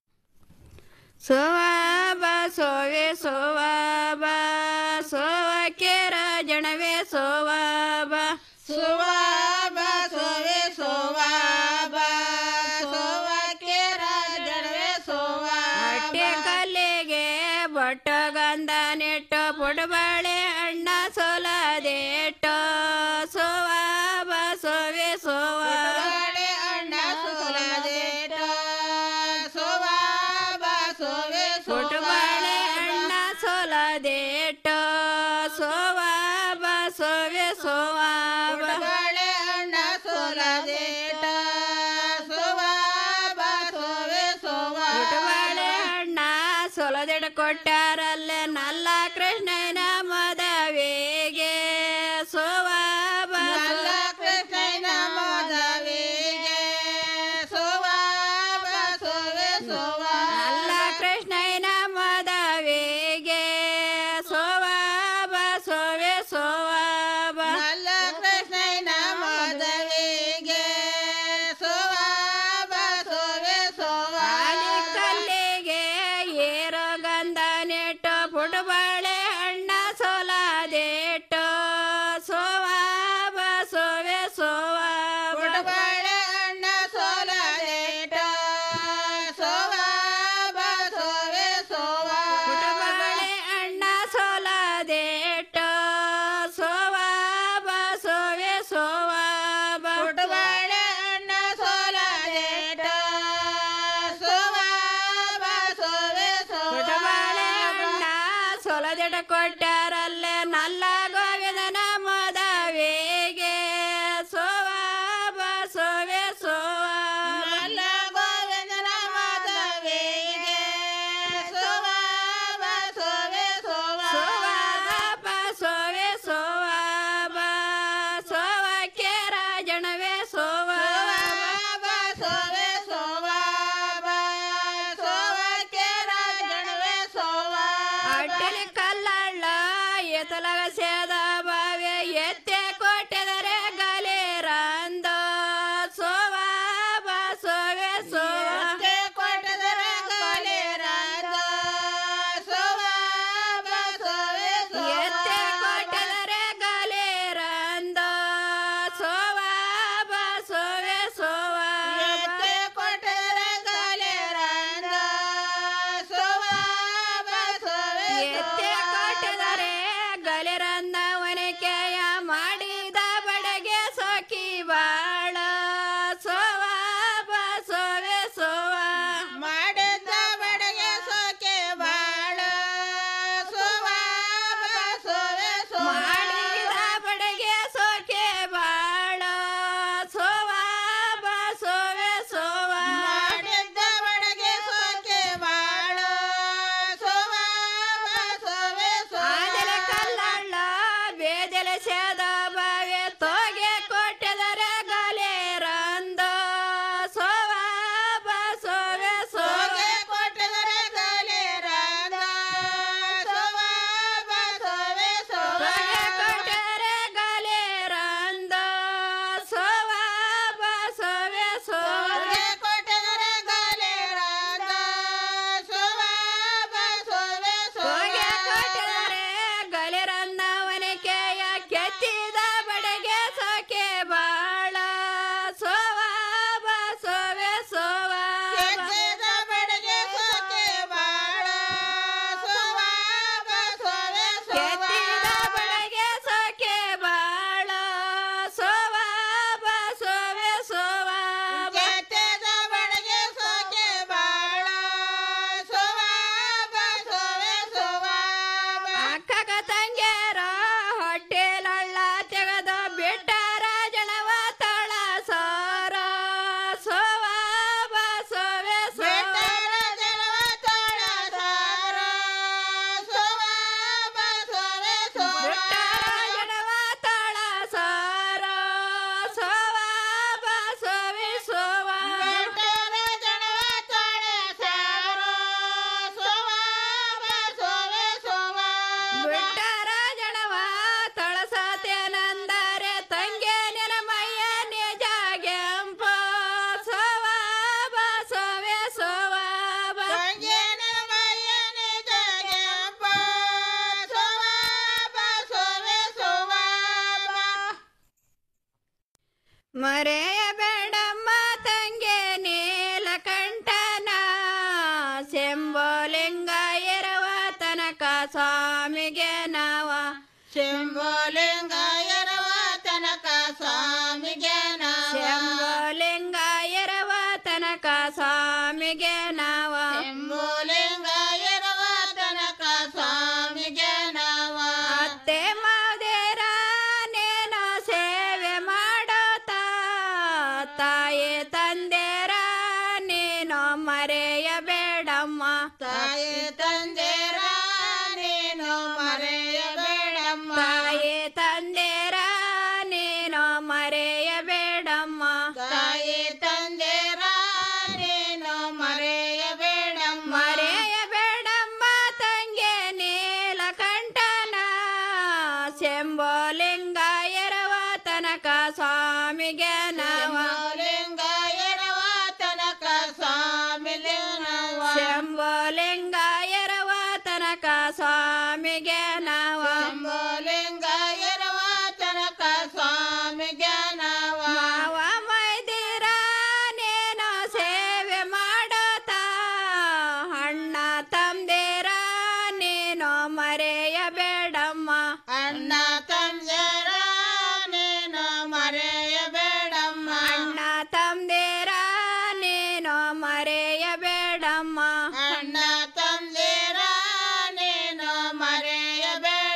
ಸೋವಾಬ ಸೋವೆ ಸೋವಾಬ ಸೋವಕೇರ ಜನವೇ ಸೋವಾಬ ಸೋವಾಬ ಸೋವೆ ಸೋವಾಬ ಸೋವಕೇರ ಜನವೇ ಸೋವಾ ಅಟ್ಟೆ ಕಲ್ಲಿಗೆ ಬೊಟ್ಟ ಗಂಧ ನೆಟ್ಟು ಪುಡಬಾಳೆ ಅಣ್ಣ ಸೋಲದೇಟೋ ಸೋವಾಬ ಸೋವೆ ಸೋವಾ ಅಣ್ಣ ಸೋಲದೇಟೋ ಸೋವಾಬ ಸೋವೆ ಪುಟಬಾಳೆ ಅಣ್ಣ ಸೋಲದೇಟೋ ಸೋವಾಬ ಸೋವೆ ಸೋವಾಬ ಅಣ್ಣ ಸೋಲದೇಟ ಸೋವಾಬ ಸೋವೆ ಸೋವಾ ಪುಟಬಾಳೆ ಅಣ್ಣ ಸೊಲದೆಡ ಕೊಟ್ಟಾರಲ್ಲೇ ನಲ್ಲ ಕೃಷ್ಣನ ಮದವಿಗೆ ಸೋವಾಬ ನಲ್ಲ ಕೃಷ್ಣನ ಮದವಿಗೆ ಸೋವಾಬ ಸೋವೆ ಸೋವಾ ನಲ್ಲ ಕೃಷ್ಣನ ಮದವಿಗೆ ಸೋವಾಬ ಸೋವೆ ಸೋವಾಬ ನಲ್ಲ ಕೃಷ್ಣನ ಮದವಿಗೆ ಸೋವಾಬ ಸೋವೆ ಸೋವಾ ಕಲ್ಲಿಗೆ ಏರೋ ಗಂಧ ನೆಟ್ಟು ಪುಟಬಾಳೆ ಹಣ್ಣ ಸೋಲಾದೇಟೋ ಸೋವಾಬ ಸೋವೆ ಸೋವಾ ಪುಟಬಾಳೆ ಹಣ್ಣ ಸೋಲಾದೇಟೋ ಸೋವಾಬ ಸೋವೆ ಸೋವಾ ಪುಟಬಾಳೆ ಹಣ್ಣ ಸೋಲಾದೇಟೋ ಸೋವಾಬ ಸೋವೆ ಸೋವಾಬ ಪುಟಬಾಳೆ ಹಣ್ಣ ಸೋಲಾದೇಟೋ ಸೋವಾಬ ಸೋವೆ ಸೋವಾ ಪುಟಬಾಳೆ ಹಣ್ಣ ಸೊಲದೆಡ ಕೊಟ್ಟಾರಲ್ಲೇ ನಲ್ಲ ಗೋವಿಂದನ ಮದವಿಗೆ ಸೋವಾಬ ಸೋವೆ ಸೋವಾ ನಲ್ಲ ಗೋವಿಂದನ ಮದವಿಗೆ ಸೋವಾಬ ಸೋವೆ ಸೋವಾ ಸೋವಾಬ ಎತ್ತಲಗ ಸೇದ ಬಾವೆ ಎತ್ತೆ ಕೊಟ್ಟಿದರೆ ಗಲೇರಂದ ಸೋವ ಬಾ ಸೋವೆ ಸೋವ ಕೊಟ್ಟಿದರೆ ಗಲೇರಂದ ಸೋವ ಬಾ ಸೋವೆ ಎತ್ತೆ ಕೊಟ್ಟಿದರೆ ಗಲೇರಂದ ಸೋವ ಬಾ ಸೋವೆ ಸೋವ ಎತ್ತೆ ಕೊಟ್ಟಿದರೆ ಗಲೇರಂದ ಸೋವ ಬಾ ಸೋವೆ ಎತ್ತೆ ಕೊಟ್ಟಿದರೆ ಗಲಿರಂದ ಒನಕೆಯ ಮಾಡಿದ ಬಡಗೆ ಸೋಕಿ ಬಾಳ ಸೋವ ಬಾ ಸೋವೆ ಸೋವ ಮಾಡಿದ ಬಡಗೆ ಸೋಕೆ ಬಾಳ ಸೋವ ಬಾ ಸೋವೆ ಸೋವ ಮಾಡಿದ ಬಡಗೆ ಸೋಕೆ ಬಾಳ ಸೋವ ಬಾ ಸೋವೆ ಸೋವ ಮಾಡಿದ್ದ ಬಡಗೆ ಸೋಕೆ ಬಾಳ ಸೋವ ಬಾ ಸೋವೆ ಸೋವ ಕಲ್ಲಳ್ಳ ಬೇದೆಲೆ ಸೇದ ಬಾವೆ ತೋಗೆ ಕೊಟ್ಟಿದರೆ ಗಲೆ ರಂದ ಸೋವ ಬಾ ಸೋವೆ ಸೋಗೆ ಕೊಟ್ಟಿದರೆ ಗಲೆ ರಂದ ಸೋವ ಬಾ ಸೋವೆ ಸೋಗೆ ಕೊಟ್ಟಿದರೆ ಗಲೆ ರಂದ ಸೋವ ಬಾ ಸೋವೆ ಸೋಗೆ ಕೊಟ್ಟಿದರೆ ಗಲೆ ರಂದ ಸೋವ ಬಾ ಸೋವೆ ಸೋಗೆ ಕೊಟ್ಟಿದರೆ ಗಲಿರಂದ ಒನಕೆಯ ಕೆತ್ತಿದ ಬಡಗೆ ಸೋಕೆ ಬಾಳ ಸೋವ ಬಾ ಸೋವೆ ಸೋವ ಕೆತ್ತಿದ ಬಡಗೆ ಸೋಕೆ ಬಾಳ ಸೋವ ಬಾ ಸೋವೆ ಕೆತ್ತಿದ ಬಡಗೆ ಸೋಕೆ ಬಾಳ ಸೋವ ಬಾ ಸೋವೆ ಸೋವ ಕೆತ್ತಿದ ಬಡಗೆ ಸೋಕೆ ಬಾಳ ಸೋವ ಬಾ ಸೋವೆ ಸೋವ ಅಕ್ಕಗ ತಂಗ್ಯಾರ ಹೊಟ್ಟೆಲಳ್ಳ ತೆಗೆದು ಬಿಟ್ಟಾರ ಜನವ ತಳ ಸಾರ ಸೋವ ಬಾ ಸೋವೆ ಬಿಟ್ಟಾರ ಜನವ ತಳ ಸಾರ ಸೋವ ಬಾ ಸೋವೆ ಸೋವ ಬಿಟ್ಟಾರ ಜನವ ತಳ ಸಾರ ಸೋವ ಬಾ ಸೋವೆ ಸೋವ ಬಿಟ್ಟಾರ ಜನವ ತಳ ಸಾರ ಸೋವ ಬಾ ಸೋವೆ ಸೋವ ಬಿಟ್ಟಾರ ಜನವ ತಳಸತೇನಂದರೆ ತಂಗೆ ನಿನ ಮೈಯ ನಿಜ ಗೆಂಪ ಸೋವ ಬಾ ಸೋವೆ ಸೋವ ತಂಗೆ ನಿನ ಮೈಯ ನಿಜ ಗೆಂಪ ಸೋವ ಬಾ ಸೋವೆ ಸೋವ ಮರೆಯ ಬೇಡಮ್ಮ ತಂಗೆ ನೀಲಕಂಠನ ಶಂಭೋಲಿಂಗ ಇರುವ ತನಕ ಸ್ವಾಮಿಗೆ ನಾವ ಶಂಭೋಲಿಂಗ ಇರುವ ತನಕ ಸ್ವಾಮಿಗೆ ನಾವ ಶಂಭೋಲಿಂಗ ಇರುವ ತನಕ ಸ್ವಾಮಿಗೆ ನಾವ ಶಂಭೋಲಿಂಗ ಇರುವ ತನಕ ಸ್ವಾಮಿಗೆ ನಾವ ಅತ್ತೆ ಮಾದೇರ ನೇನು ಸೇವೆ ಮಾಡೋತಾ ತಾಯಿ ತಂದೆರ ನೀನು ಮರೆಯಬೇಡಮ್ಮ ತಾಯಿ ತಂದೆರ ನೀನು ಮರೆಯಬೇಡಮ್ಮ ತಾಯಿ ತಂದೆರ ನೀನು ಮರೆಯಬೇಡಮ್ಮ ತಾಯಿ ತಂದೆರ ನೀನು ಮರೆಯಬೇಡಮ್ಮ ಮರೆಯಬೇಡಮ್ಮ ತಂಗೆ ನೀಲಕಂಠನ ಶಂಭೋಲಿಂಗ ಇರುವ ತನಕ ಸ್ವಾಮಿಗೆ ನಾವ ಲಿಂಗ ಇರುವ ತನಕ ಸ್ವಾಮಿಗೆ ನಾವ ಶಂಭೋಲಿಂಗ ಇರುವ ತನಕ ಸ್ವಾಮಿಗೆ ನಾವ ಶಂಭೋಲಿಂಗ ಇರುವ ತನಕ ಸ್ವಾಮಿಗೆ ನಾವ ಮಾವ ಮೈದಿರ ನೀನು ಸೇವೆ ಮಾಡೋತಾ ಅಣ್ಣ ತಂದಿರ ನೀನು ಮರೆಯಬೇಡಮ್ಮ ಅಣ್ಣ ತಂದಿರ ನೀನು ಮರೆಯಬೇಡಮ್ಮ ಅಣ್ಣ ತಂದಿರ ನೀನು ಮರೆಯಬೇಡಮ್ಮ ಅಣ್ಣ ತಂದಿರ ನೀನು ಮರೆಯಬೇಡ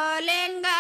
ಶಂಭೋಲಿಂಗ